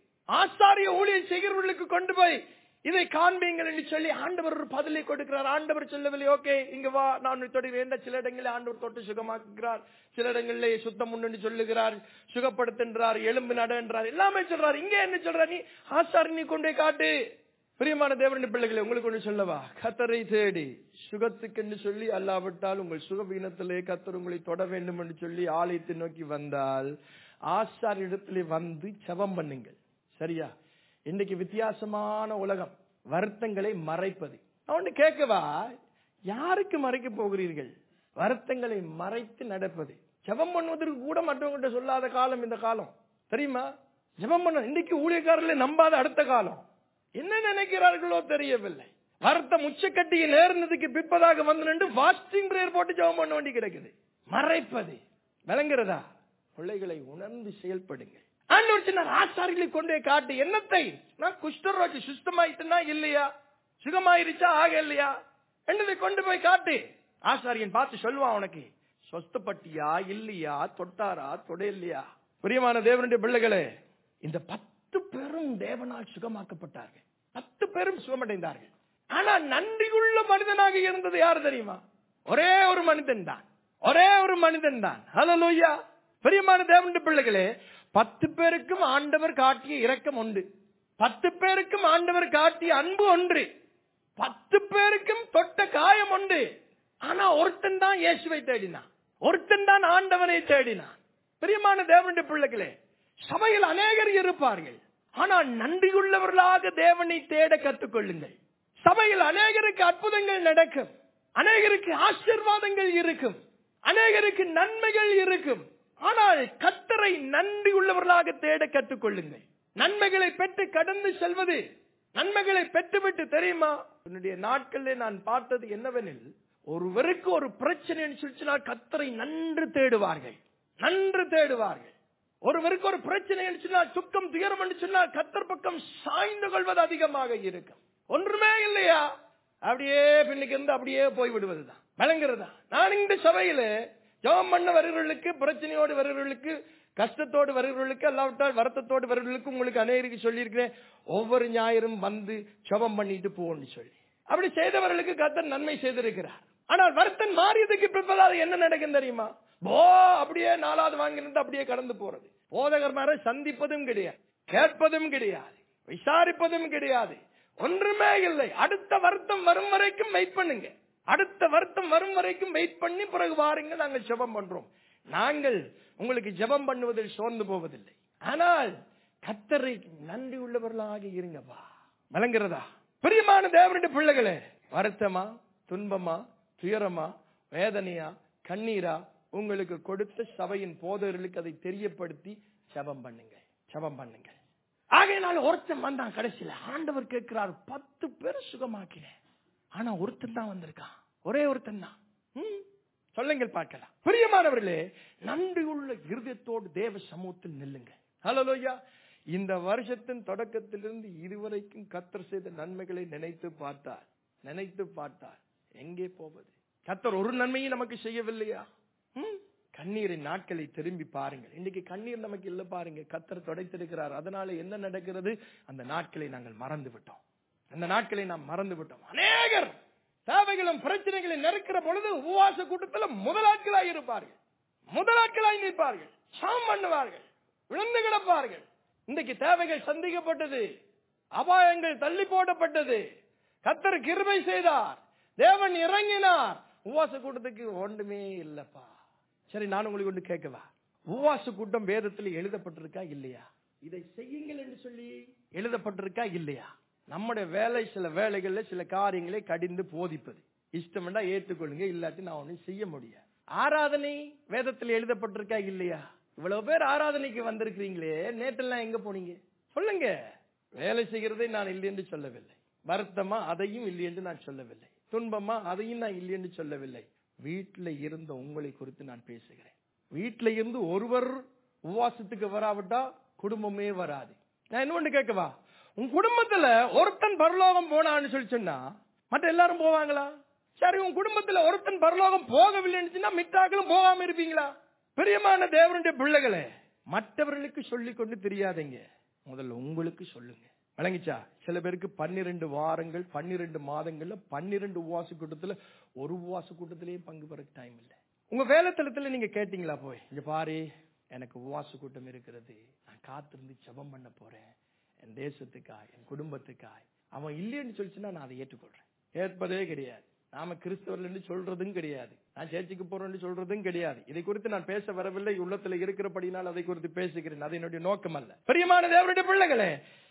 ஆசாரிய ஊழியம் செய்கிறவர்களுக்கு கொண்டு போய் இதை காண்பீங்கள் என்று சொல்லி ஆண்டவர் ஒரு பதிலை கொடுக்கிறார் ஆண்டவர் சொல்லவில்லை ஓகே இங்க வா நான் உன்னை தொடி வேண்ட சில இடங்களில் ஆண்டவர் தொட்டு சுகமாக்குகிறார் சில இடங்களிலே சுத்தம் உண்டு சொல்லுகிறார் சுகப்படுத்துன்றார் எலும்பு நட என்றார் எல்லாமே சொல்றார் இங்க என்ன சொல்றார் நீ ஆசாரி நீ கொண்டு போய் காட்டு பிரியமான தேவனுடைய பிள்ளைகளை உங்களுக்கு ஒன்று சொல்லவா கத்தரை தேடி சுகத்துக்கு என்று சொல்லி அல்லாவிட்டால் உங்கள் சுகவீனத்திலே கத்தர் உங்களை தொட வேண்டும் என்று சொல்லி ஆலயத்தை நோக்கி வந்தால் ஆசார் இடத்திலே வந்து ஜெபம் பண்ணுங்கள் சரியா இன்னைக்கு வித்தியாசமான உலகம் வருத்தங்களை மறைப்பது நான் ஒண்ணு கேட்கவா யாருக்கு மறைக்க போகிறீர்கள் வருத்தங்களை மறைத்து நடப்பது ஜெபம் பண்ணுவதற்கு கூட மற்றவங்ககிட்ட சொல்லாத காலம் இந்த காலம் தெரியுமா ஜெபம் பண்ண இன்னைக்கு ஊழியக்காரர்களை நம்பாத அடுத்த காலம் என்ன நினைக்கிறார்களோ தெரியவில்லை வருத்தம் உச்சக்கட்டியை நேர்ந்ததுக்கு பிற்பதாக வந்து நின்று வாஸ்டிங் பிரேயர் போட்டு ஜெபம் பண்ண வேண்டி கிடக்குது மறைப்பது விளங்குறதா பிள்ளைகளை உணர்ந்து செயல்படுங்க ஆண்டவர் சொன்னார் ஆசாரிகளை கொண்டு போய் காட்டு என்னத்தை நான் குஷ்டரோகி சுத்தமாயிட்டுனா இல்லையா சுகமாயிருச்சா ஆக இல்லையா என்னதை கொண்டு போய் காட்டு ஆசாரியன் பார்த்து சொல்லுவான் உனக்கு சொஸ்தப்பட்டியா இல்லையா தொட்டாரா தொடையில்லையா பிரியமான தேவனுடைய பிள்ளைகளே இந்த பத்து பேரும் தேவனால் சுகமாக்கப்பட்டார்கள் பத்து பேரும் சுகமடைந்தார்கள் ஆனா நன்றியுள்ள மனிதனாக இருந்தது யார் தெரியுமா ஒரே ஒரு மனிதன் தான் ஒரே ஒரு மனிதன் தான் ஹalleluya பிரியமான தேவனுடைய பிள்ளைகளே பத்து பேருக்கும் ஆண்டவர் காட்டிய இரக்கம் உண்டு பத்து பேருக்கும் ஆண்டவர் காட்டிய அன்பு ஒன்று பத்து பேருக்கும் தொட்ட காயம் உண்டு ஆனா ஒருத்தன் தான் இயேசுவை தேடினான் ஒருத்தன் தான் ஆண்டவனை தேடினான் பிரியமான தேவனுடைய பிள்ளைகளே சபையில் அநேகர் இருப்பார்கள் ஆனால் நன்றியுள்ளவர்களாக தேவனை தேட கற்றுக்கொள்ளுங்கள் சபையில் அநேகருக்கு அற்புதங்கள் நடக்கும் அநேகருக்கு ஆசீர்வாதங்கள் இருக்கும் அநேகருக்கு நன்மைகள் இருக்கும் ஆனால் கத்தரை நன்றி உள்ளவர்களாக தேட கற்றுக்கொள்ளுங்கள் நன்மைகளை பெற்று கடந்து செல்வது நன்மைகளை பெற்றுவிட்டு தெரியுமா உன்னுடைய நாட்களில் நான் பார்த்தது என்னவெனில் ஒருவருக்கு ஒரு பிரச்சனைன்னு சொல்லிச்சுனால் கத்தரை நன்று தேடுவார்கள் நன்று தேடுவார்கள் ஒருவருக்கு ஒரு பிரச்சனை சொன்னால் துக்கம் துயரம் என்று சொன்னால் கத்தர் பக்கம் சாய்ந்து கொள்வது அதிகமாக இருக்கும் ஒன்றுமே இல்லையா அப்படியே பின்னுக்கு இருந்து அப்படியே போய் விடுவதுதான் விளங்குறதா நான் இந்த சபையில ஜெபம் பண்ண வருகிறவர்களுக்கு பிரச்சனையோடு வருகிறவர்களுக்கு கஷ்டத்தோடு வருகிறவர்களுக்கு அல்லாவிட்டால் வருத்தத்தோடு வருகிறவர்களுக்கு உங்களுக்கு அநேகருக்கு சொல்லியிருக்கிறேன் ஒவ்வொரு ஞாயிறும் வந்து ஜெபம் பண்ணிட்டு போன்னு சொல்லி அப்படி செய்தவர்களுக்கு கத்தர் நன்மை செய்திருக்கிறார் ஆனால் வருத்தன் மாறியதுக்கு பிற்பதாக என்ன நடக்கும் தெரியுமா போ அப்படியே நாலாவது வாங்கிருந்து அப்படியே கடந்து போறது போதகர்மாரை சந்திப்பதும் கிடையாது கேட்பதும் கிடையாது விசாரிப்பதும் கிடையாது ஒன்றுமே இல்லை அடுத்த வருத்தம் வரும் வரைக்கும் வெயிட் பண்ணுங்க அடுத்த வருத்தம் வரும் வரைக்கும் வெயிட் பண்ணி பிறகு வாருங்க நாங்கள் ஜெபம் பண்றோம் நாங்கள் உங்களுக்கு ஜெபம் பண்ணுவதில் சோர்ந்து போவதில்லை ஆனால் கத்தரை நன்றி உள்ளவர்களாக இருங்கப்பா விளங்குறதா பிரியமான தேவனுடைய பிள்ளைகளே வருத்தமா துன்பமா துயரமா வேதனையா கண்ணீரா உங்களுக்கு கொடுத்த சபையின் போதவர்களுக்கு அதை தெரியப்படுத்தி ஜெபம் பண்ணுங்க ஜெபம் பண்ணுங்க ஆகையினால ஒருத்தன் வந்தான் கடைசியில ஆண்டவர் கேட்கிறார் பத்து பேர் சுகமாக்கினேன் ஆனா ஒருத்தன் தான் வந்திருக்கான் ஒரே ஒருத்தன் தான் ம், சொல்லுங்கள் பார்க்கலாம் பிரியமானவர்களே நன்றியுள்ள இருதயத்தோடு தேவ சமூகத்தில் நில்லுங்க ஹலோயா இந்த வருஷத்தின் தொடக்கத்திலிருந்து இதுவரைக்கும் கத்தர் செய்த நன்மைகளை நினைத்து பார்த்தார் நினைத்து பார்த்தார் எங்கே போவது கத்தர் ஒரு நன்மையும் நமக்கு செய்யவில்லையா ம்? கண்ணீரின் நாட்களை திரும்பி பாருங்கள் இன்னைக்கு கண்ணீர் நமக்கு இல்ல பாருங்க கத்தர் துடைத்திருக்கிறார் அதனால என்ன நடக்கிறது அந்த நாட்களை நாங்கள் மறந்து விட்டோம் அந்த நாட்களை நாம் மறந்து விட்டோம் அநேகர் தேவைகளும் பிரச்சனைகளை நெருக்கிற பொழுது உபவாச கூட்டத்தில் முதலாட்களாய் இருப்பார்கள் முதலாட்களாய் நிற்பார்கள் சாம் பண்ணுவார்கள் விழுந்து கிடப்பார்கள் இன்றைக்கு தேவைகள் சந்திக்கப்பட்டது அபாயங்கள் தள்ளி போடப்பட்டது கத்தர் கிருபை செய்தார் தேவன் இறங்கினார் உபவாச கூட்டத்துக்கு ஒன்றுமே இல்லப்பா சரி நான் உங்களுக்கு ஒன்று கேட்கவா உபவாச கூட்டம் வேதத்தில் எழுதப்பட்டிருக்கா இல்லையா இதை செய்யுங்கள் என்று சொல்லி எழுதப்பட்டிருக்கா இல்லையா நம்முடைய வேலை சில வேலைகள்ல சில காரியங்களை கடிந்து போதிப்பது இஷ்டம்னா ஏற்றுக்கொள்ளுங்க இல்லாட்டி நான் ஒன்றும் செய்ய முடியாது ஆராதனை வேதத்தில் எழுதப்பட்டிருக்கா இல்லையா இவ்வளவு பேர் ஆராதனைக்கு வந்திருக்கிறீங்களே நேற்றெல்லாம் எங்க போனீங்க சொல்லுங்க வேலை செய்கிறதை நான் இல்லை என்று சொல்லவில்லை வருத்தமா அதையும் இல்லை என்று நான் சொல்லவில்லை துன்பமா அதையும் நான் இல்லை என்று சொல்லவில்லை வீட்டில் இருந்த உங்களை குறித்து நான் பேசுகிறேன் வீட்டில் இருந்து ஒருவர் உபவாசத்துக்கு வராவிட்டா குடும்பமே வராது நான் இன்னொன்னு கேட்கவா உன் குடும்பத்துல ஒருத்தன் பரலோகம் போனான்னு சொல்லி சொன்னா மற்ற எல்லாரும் போவாங்களா சரி உன் குடும்பத்துல ஒருத்தன் பரலோகம் போகவில்லைன்னு சொன்னா மித்தாக்களும் போகாம இருப்பீங்களா பிரியமான தேவனுடைய பிள்ளைகளே மற்றவர்களுக்கு சொல்லிக் கொண்டு தெரியாதீங்க முதல்ல உங்களுக்கு சொல்லுங்க விளங்கிச்சா சில பேருக்கு பன்னிரண்டு வாரங்கள் பன்னிரண்டு மாதங்கள்ல பன்னிரண்டு உபவாச கூட்டத்துல ஒரு உபவாச கூட்டத்திலேயும் பங்கு பெற டைம் இல்லை உங்க வேலைத்தளத்துல நீங்க கேட்டீங்களா போய் இங்க பாரு எனக்கு உபவாச கூட்டம் இருக்கிறது நான் காத்திருந்து ஜெபம் பண்ண போறேன் என் தேசத்துக்காய் என் குடும்பத்துக்காய் அவன் இல்லைன்னு சொல்லிச்சுன்னா நான் அதை ஏற்றுக்கொள்றேன் ஏற்பதே கிடையாது நாம கிறிஸ்தவர்கள் சொல்றதும் கிடையாது நான் சேர்ச்சுக்கு போறேன்னு சொல்றதும் கிடையாது இதை குறித்து நான் பேச வரவில்லை உள்ளத்துல இருக்கிறபடினால் அதை குறித்து பேசுகிறேன் அது என்னுடைய நோக்கம் அல்ல பிரியமான தேவனுடைய பிள்ளைகளே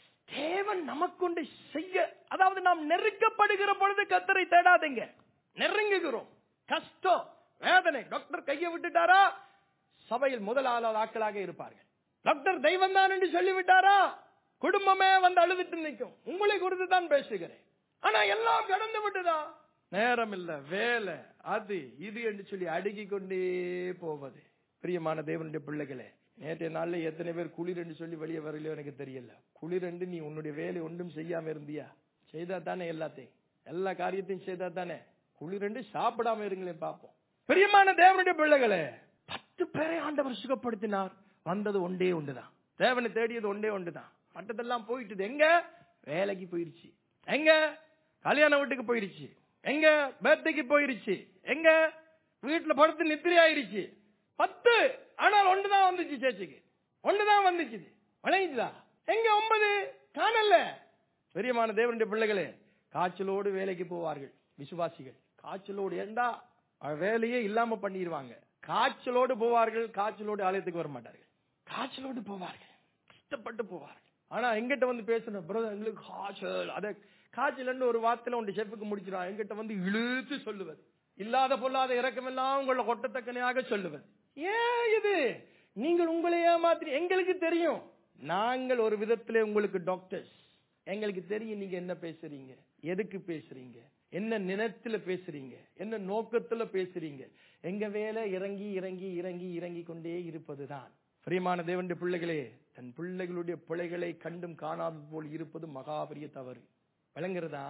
தேவன் நமக்குண்டு செய்ய அதாவது நாம் நெருக்கப்படுகிற பொழுது கத்தரை தேடாதீங்க நெருங்குகிறோம் கஷ்டம் வேதனை டாக்டர் கையை விட்டுட்டாரா சபையில் முதல் ஆளால் ஆட்களாக இருப்பார்கள் டாக்டர் தெய்வம் தான் என்று சொல்லிவிட்டாரா குடும்பமே வந்து அழுதுட்டு நிற்கும் உங்களை குறித்து தான் பேசுகிறேன் ஆனா எல்லாம் கடந்து விட்டுதா நேரம் இல்ல வேலை அது இது என்று சொல்லி அடுக்கிக் கொண்டே போவது பிரியமான தேவனுடைய பிள்ளைகளே நேற்றைய நாள்ல எத்தனை பேர் குளிர் என்று சொல்லி வெளியே வரலையோ எனக்கு தெரியல குளிர் என்று நீ உன்னுடைய வேலை ஒன்றும் செய்யாம இருந்தியா செய்தா தானே எல்லாத்தையும் எல்லா காரியத்தையும் செய்தா தானே குளிர் என்று சாப்பிடாம இருங்களேன் பார்ப்போம் பிரியமான தேவனுடைய பிள்ளைகளே பத்து பேரை ஆண்டவர் சுகப்படுத்தினார் வந்தது ஒன்றே ஒன்றுதான் தேவனை தேடியது ஒன்றே ஒன்றுதான் மற்றதெல்லாம் போயிட்டுது எங்க வேலைக்கு போயிருச்சு எங்க கல்யாண வீட்டுக்கு போயிருச்சு எங்க பர்த்டேக்கு போயிருச்சு எங்க வீட்டுல படுத்து நித்திரை ஆயிருச்சு பத்து ஆனால் ஒண்ணுதான் வந்துச்சு சேர்ச்சுக்கு ஒண்ணுதான் வந்துச்சு வழங்கிச்சுதா எங்க ஒன்பது காணல பெரியமான தேவனுடைய பிள்ளைகளே காய்ச்சலோடு வேலைக்கு போவார்கள் விசுவாசிகள் காய்ச்சலோடு ஏண்டா அவன் வேலையே இல்லாம பண்ணிடுவாங்க காய்ச்சலோடு போவார்கள் காய்ச்சலோடு ஆலயத்துக்கு வர மாட்டார்கள் காய்ச்சலோடு போவார்கள் கஷ்டப்பட்டு போவார்கள் ஆனா எங்கிட்ட வந்து பேசணும் பிரதர் எங்களுக்கு காய்ச்சல் அத காய்ச்சல் ஒரு வார்த்தையில உண்டு செப்புக்கு முடிச்சிடும் எங்கிட்ட வந்து இழுத்து சொல்லுவது இல்லாத பொல்லாத இறக்கமெல்லாம் உங்களை கொட்டத்தக்கனையாக சொல்லுவது ஏன் இது நீங்கள் உங்களை ஏமாத்தி எங்களுக்கு தெரியும் நாங்கள் ஒரு விதத்திலே உங்களுக்கு டாக்டர்ஸ் எங்களுக்கு தெரியும் நீங்க என்ன பேசுறீங்க எதுக்கு பேசுறீங்க என்ன நினைத்துல பேசுறீங்க என்ன நோக்கத்துல பேசுறீங்க எங்க வேலை இறங்கி இறங்கி இறங்கி இறங்கி கொண்டே இருப்பதுதான் பிரியமான தேவனுடைய பிள்ளைகளே தன் பிள்ளைகளுடைய பிள்ளைகளை கண்டும் காணாது போல் இருப்பது மகாபெரிய தவறு விளங்குறதா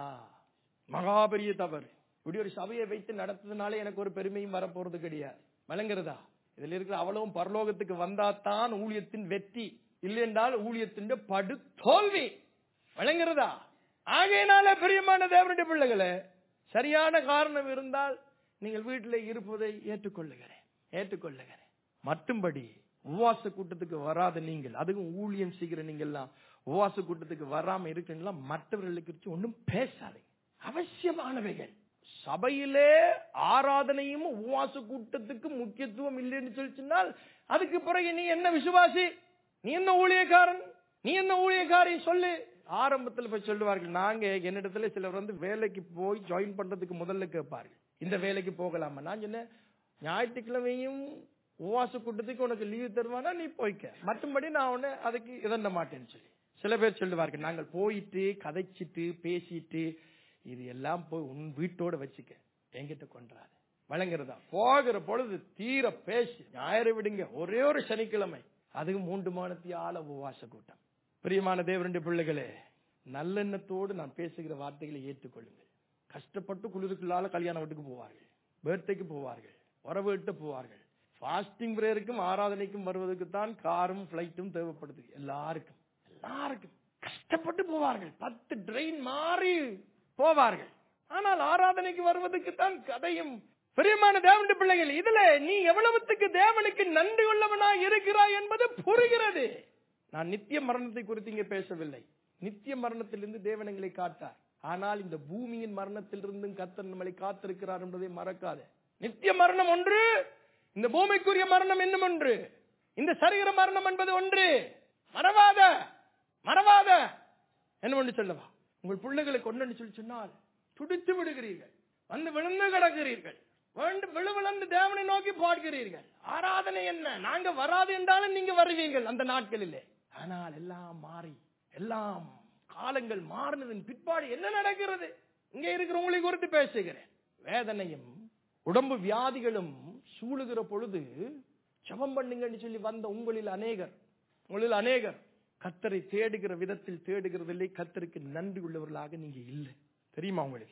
மகாபெரிய தவறு இப்படி ஒரு சபையை வைத்து நடத்துறதுனால எனக்கு ஒரு பெருமையும் வரப்போறது கிடையாது விளங்குறதா இதுல இருக்கிற அவ்வளவும் பரலோகத்துக்கு வந்தாதான் ஊழியத்தின் வெற்றி இல்லை என்றால் ஊழியத்தின் படு தோல்வி விளங்குறதா ஆகையினால பிரியமான தேவனுடைய பிள்ளைகளே சரியான காரணம் இருந்தால் நீங்கள் வீட்டில் இருப்பதை ஏற்றுக்கொள்ளுகிறேன் ஏற்றுக்கொள்ளுகிறேன் மட்டும்படி உபவாச கூட்டத்துக்கு வராத நீங்கள் அதுவும் ஊழியம் செய்கிற நீங்கள் எல்லாம் உபவாச கூட்டத்துக்கு வராம இருக்கீங்களா மற்றவர்களுக்கு குறித்து ஒன்றும் பேசாதீங்க அவசியமானவைகள் சபையிலே ஆராதனையும் உபவாச கூட்டத்துக்கு முக்கியத்துவம் இல்லைன்னு சொல்லி சொன்னால் அதுக்கு பிறகு நீ என்ன விசுவாசி நீ என்ன ஊழியக்காரன் நீ என்ன ஊழியக்காரி சொல்லு ஆரம்பத்தில் போய் சொல்லுவார்கள் நாங்க என்னிடத்துல சிலர் வந்து வேலைக்கு போய் ஜாயின் பண்றதுக்கு முதல்ல கேட்பார்கள் இந்த வேலைக்கு போகலாமா நான் சொன்னேன் ஞாயிற்றுக்கிழமையும் உபவாச கூட்டத்துக்கு உனக்கு லீவு தருவானா நீ போய்க்க மற்றபடி நான் உன்னை அதுக்கு இதண்ட மாட்டேன்னு சொல்லி சில பேர் சொல்லுவார்கள் நாங்கள் போயிட்டு கதைச்சிட்டு பேசிட்டு இது எல்லாம் போய் உன் வீட்டோட வச்சுக்க என்கிட்ட கொண்டாது வழங்குறதா போகிற பொழுது தீர பேசி ஞாயிறு விடுங்க ஒரே ஒரு சனிக்கிழமை அதுவும் மூன்று மானத்தி ஆள உபவாச கூட்டம் பிரியமான தேவரண்டி பிள்ளைகளே நல்லெண்ணத்தோடு நான் பேசுகிற வார்த்தைகளை ஏற்றுக்கொள்ளுங்கள் கஷ்டப்பட்டு குளிருக்குள்ளால கல்யாண வீட்டுக்கு போவார்கள் பேர்த்டேக்கு போவார்கள் உறவுகிட்ட போவார்கள் ஃபாஸ்டிங் பிரேயருக்கும் ஆராதனைக்கும் வருவதற்கு தான் காரும் பிளைட்டும் தேவைப்படுது எல்லாருக்கும் எல்லாருக்கும் கஷ்டப்பட்டு போவார்கள் பத்து ட்ரெயின் மாறி போவார்கள் ஆனால் ஆராதனைக்கு வருவதற்கு தான் கதையும் பிரியமான தேவனுடைய பிள்ளைகள் இதுல நீ எவ்வளவுத்துக்கு தேவனுக்கு நன்றி உள்ளவனாய் இருக்கிறாய் என்பது புரிகிறது நான் நித்திய மரணத்தை குறித்து இங்கே பேசவில்லை நித்திய மரணத்திலிருந்து தேவன் எங்களை காத்தார் ஆனால் இந்த பூமியின் மரணத்திலிருந்தும் கத்தர் நம்மளை காத்திருக்கிறார் என்பதை மறக்காத நித்திய மரணம் ஒன்று இந்த பூமிக்குரிய மரணம் என்னும் ஒன்று இந்த சரீர மரணம் என்பது ஒன்று மறவாத மறவாத என்ன ஒன்று சொல்லவா உங்கள் பிள்ளைகளை கொண்டு சொல்லி சொன்னால் துடித்து விடுகிறீர்கள் வந்து விழுந்து கிடக்கிறீர்கள் வேண்டு விழு விழுந்து தேவனை நோக்கி பாடுகிறீர்கள் ஆராதனை என்ன நாங்க வராது என்றாலும் நீங்க வருவீங்கள் அந்த நாட்களிலே ஆனால் எல்லாம் மாறி எல்லாம் காலங்கள் மாறினதன் பிற்பாடு என்ன நடக்கிறது இங்க இருக்கிற உங்களை குறித்து பேசுகிறேன் வேதனையும் உடம்பு வியாதிகளும் சூழுகிற பொழுது ஜெபம் பண்ணுங்கன்னு சொல்லி வந்த உங்களில் அநேகர் உங்களில் அநேகர் கத்தரை தேடுகிற விதத்தில் தேடுகிறதில்லை கத்தருக்கு நன்றி உள்ளவர்களாக நீங்க இல்லை தெரியுமா உங்களுக்கு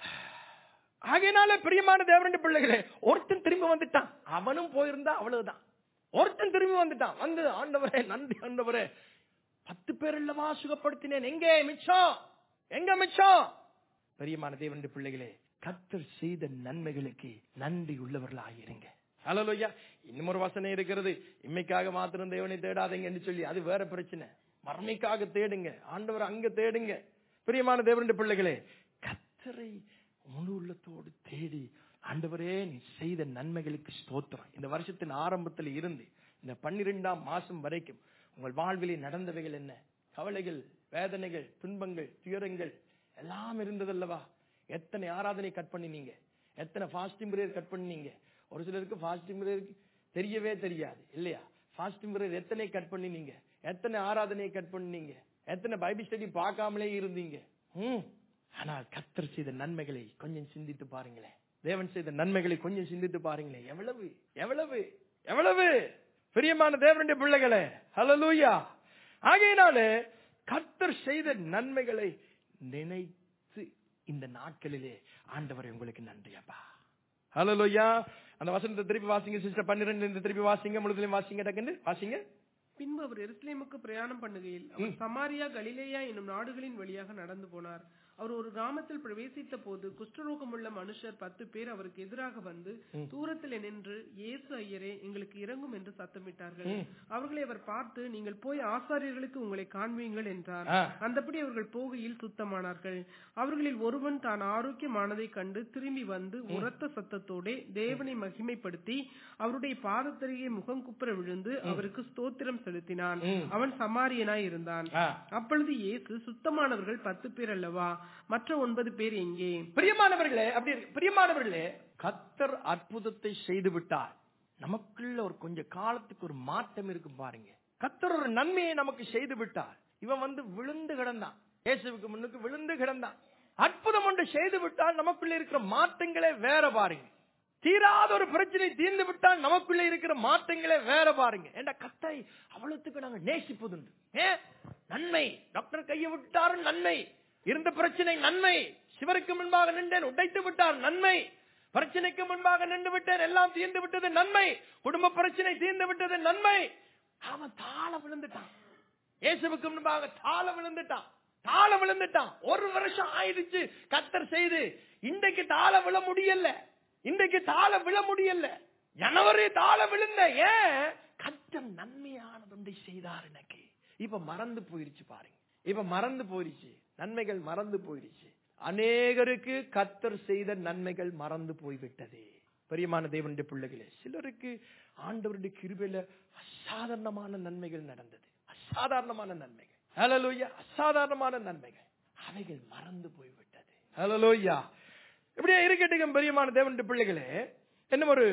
ஆகையினால பிரியமான தேவரண்ட பிள்ளைகளே ஒருத்தன் திரும்பி வந்துட்டான் அவனும் போயிருந்தா அவ்வளவுதான் ஒருத்தன் திரும்பி வந்துட்டான் வந்து ஆண்டவரே நன்றி ஆண்டவரே பத்து பேர் அல்லவா சுகப்படுத்தினேன் எங்கே மிச்சம் எங்க மிச்சம் பிரியமான தேவனுடைய பிள்ளைகளே கத்தர் செய்த நன்மைகளுக்கு நன்றி உள்ளவர்களாயிருங்க ஹலோயா இன்னும் ஒரு வசனம் இருக்கிறது இம்மைக்காக மாத்திரம் தேவனை தேடாதீங்கன்னு சொல்லி அது வேற பிரச்சனை மர்மைக்காக தேடுங்க ஆண்டவர் அங்க தேடுங்க பிரியமான தேவனுடைய பிள்ளைகளே கத்தரை முழு உள்ளத்தோடு தேடி ஆண்டவரே நீ செய்த நன்மைகளுக்கு ஸ்தோத்திரம் இந்த வருஷத்தின் ஆரம்பத்தில் இருந்து இந்த பன்னிரெண்டாம் மாசம் வரைக்கும் உங்கள் வாழ்விலே நடந்தவைகள் என்ன கவலைகள் வேதனைகள் துன்பங்கள் துயரங்கள் எல்லாம் இருந்ததல்லவா எத்தனை ஆராதனை கட் பண்ணினீங்க எத்தனை ஃபாஸ்டிங் பிரேயர் கட் பண்ணினீங்க ஒரு சிலருக்கு ஃபாஸ்டிங் பிரேயர் தெரியவே தெரியாது இல்லையா ஃபாஸ்டிங் பிரேயர் எத்தனை கட் பண்ணினீங்க எத்தனை ஆராதனையை கட் பண்ணீங்க எத்தனை பைபிள் ஸ்டடி பார்க்காமலே இருந்தீங்க ம். ஆனால் கத்தர் செய்த நன்மைகளை கொஞ்சம் சிந்தித்து பாருங்களேன் தேவன் செய்த நன்மைகளை கொஞ்சம் சிந்தித்து பாருங்களேன் எவ்வளவு எவ்வளவு எவ்வளவு பிரியமான தேவனுடைய பிள்ளைகளே ஹalleluya ஆகையினாலே கத்தர் செய்த நன்மைகளை நினைத்து இந்த நாட்களிலே ஆண்டவரை உங்களுக்கு நன்றி அப்பா ஹalleluya அந்த வசனத்தை திருப்பி வாசிங்க சிஸ்டர் பன்னிரெண்டு இந்த திருப்பி வாசிங்க முழுதிலையும் வாசிங்க டக்குன்னு வாசிங்க பின்பு அவர் எருசலேமுக்கு பிரயாணம் பண்ணுகையில் அவர் சமாரியா கலிலேயா என்னும் நாடுகளின் வழியாக நடந்து போனார் அவர் ஒரு கிராமத்தில் பிரவேசித்த போது குஷ்டரோகமுள்ள மனுஷர் பத்து பேர் அவருக்கு எதிராக வந்து தூரத்தில் நின்று இயேசு ஐயரே எங்களுக்கு இறங்கும் என்று சத்தமிட்டார்கள் அவர்களை அவர் பார்த்து நீங்கள் போய் ஆசாரியர்களுக்கு உங்களை காண்பீங்கள் என்றார் ஆ. அந்தபடி அவர்கள் போகையில் சுத்தமானார்கள் அவர்களில் ஒருவன் தான் ஆரோக்கியமானதைக் கண்டு திரும்பி வந்து உரத்த சத்தத்தோடே தேவனை மகிமைப்படுத்தி அவருடைய பாதத்தருகே முகம் குப்புற விழுந்து அவருக்கு ஸ்தோத்திரம் செலுத்தினான் அவன் சமாரியனாய் இருந்தான் ஆ. அப்பொழுது இயேசு சுத்தமானவர்கள் பத்து பேர் அல்லவா மற்ற ஒன்பது பேர் எங்கே பிரியமானவர்களே அப்படி இருக்கு. பிரியமானவர்களே கத்தர் அற்புதத்தை செய்து விட்டார் நமக்குள்ள ஒரு கொஞ்ச காலத்துக்கு ஒரு மாற்றம் இருக்கும் பாருங்க கத்தர் ஒரு நன்மையை நமக்கு செய்து விட்டார் இவன் வந்து விழுந்து கிடந்தான் இயேசுவுக்கு முன்னுக்கு விழுந்து கிடந்தான் அற்புதம் ஒன்று செய்து விட்டால் நமக்குள்ள இருக்கிற மாற்றங்களே வேற பாருங்க தீராத ஒரு பிரச்சனை தீர்ந்து விட்டால் நமக்குள்ள இருக்கிற மாற்றங்களே வேற பாருங்க ஏண்டா கத்தை அவ்வளவுக்கு நாங்க நேசிப்பதுண்டு ஏன் நன்மை டாக்டர் கையை விட்டாரு நன்மை இருந்த பிரச்சனை நன்மை சிவருக்கு முன்பாக நின்றேன் உடைத்து விட்டார் நன்மை பிரச்சனைக்கு முன்பாக நின்று விட்டேன் எல்லாம் தீர்ந்து விட்டது நன்மை குடும்ப பிரச்சனை தீர்ந்து விட்டது நன்மை அவன் தாள விழுந்துட்டான் இயேசுவுக்கு முன்பாக தாள விழுந்துட்டான் தாள விழுந்துட்டான் ஒரு வருஷம் ஆயிடுச்சு கத்தர் செய்து இன்றைக்கு தாள விழ முடியல இன்றைக்கு தாள விழ முடியல ஜனவரி தாள விழுந்த ஏன் கத்தர் நன்மையானது ஒன்றை செய்தார் எனக்கு இப்ப மறந்து போயிருச்சு பாருங்க இப்ப மறந்து போயிருச்சு நன்மைகள் மறந்து போயிருச்சு அநேகருக்கு கத்தர் செய்த நன்மைகள் மறந்து போய்விட்டது பெரியமான தேவனுடைய பிள்ளைகளே சிலருக்கு ஆண்டவருடைய கிருபையில அசாதாரணமான நன்மைகள் நடந்தது அசாதாரணமான நன்மைகள் ஹalleluya அசாதாரணமான நன்மைகள் அவைகள் மறந்து போய்விட்டது ஹalleluya இப்படியே இருக்கட்டும் பெரியமான தேவனுடைய பிள்ளைகளே என்ன ஒரு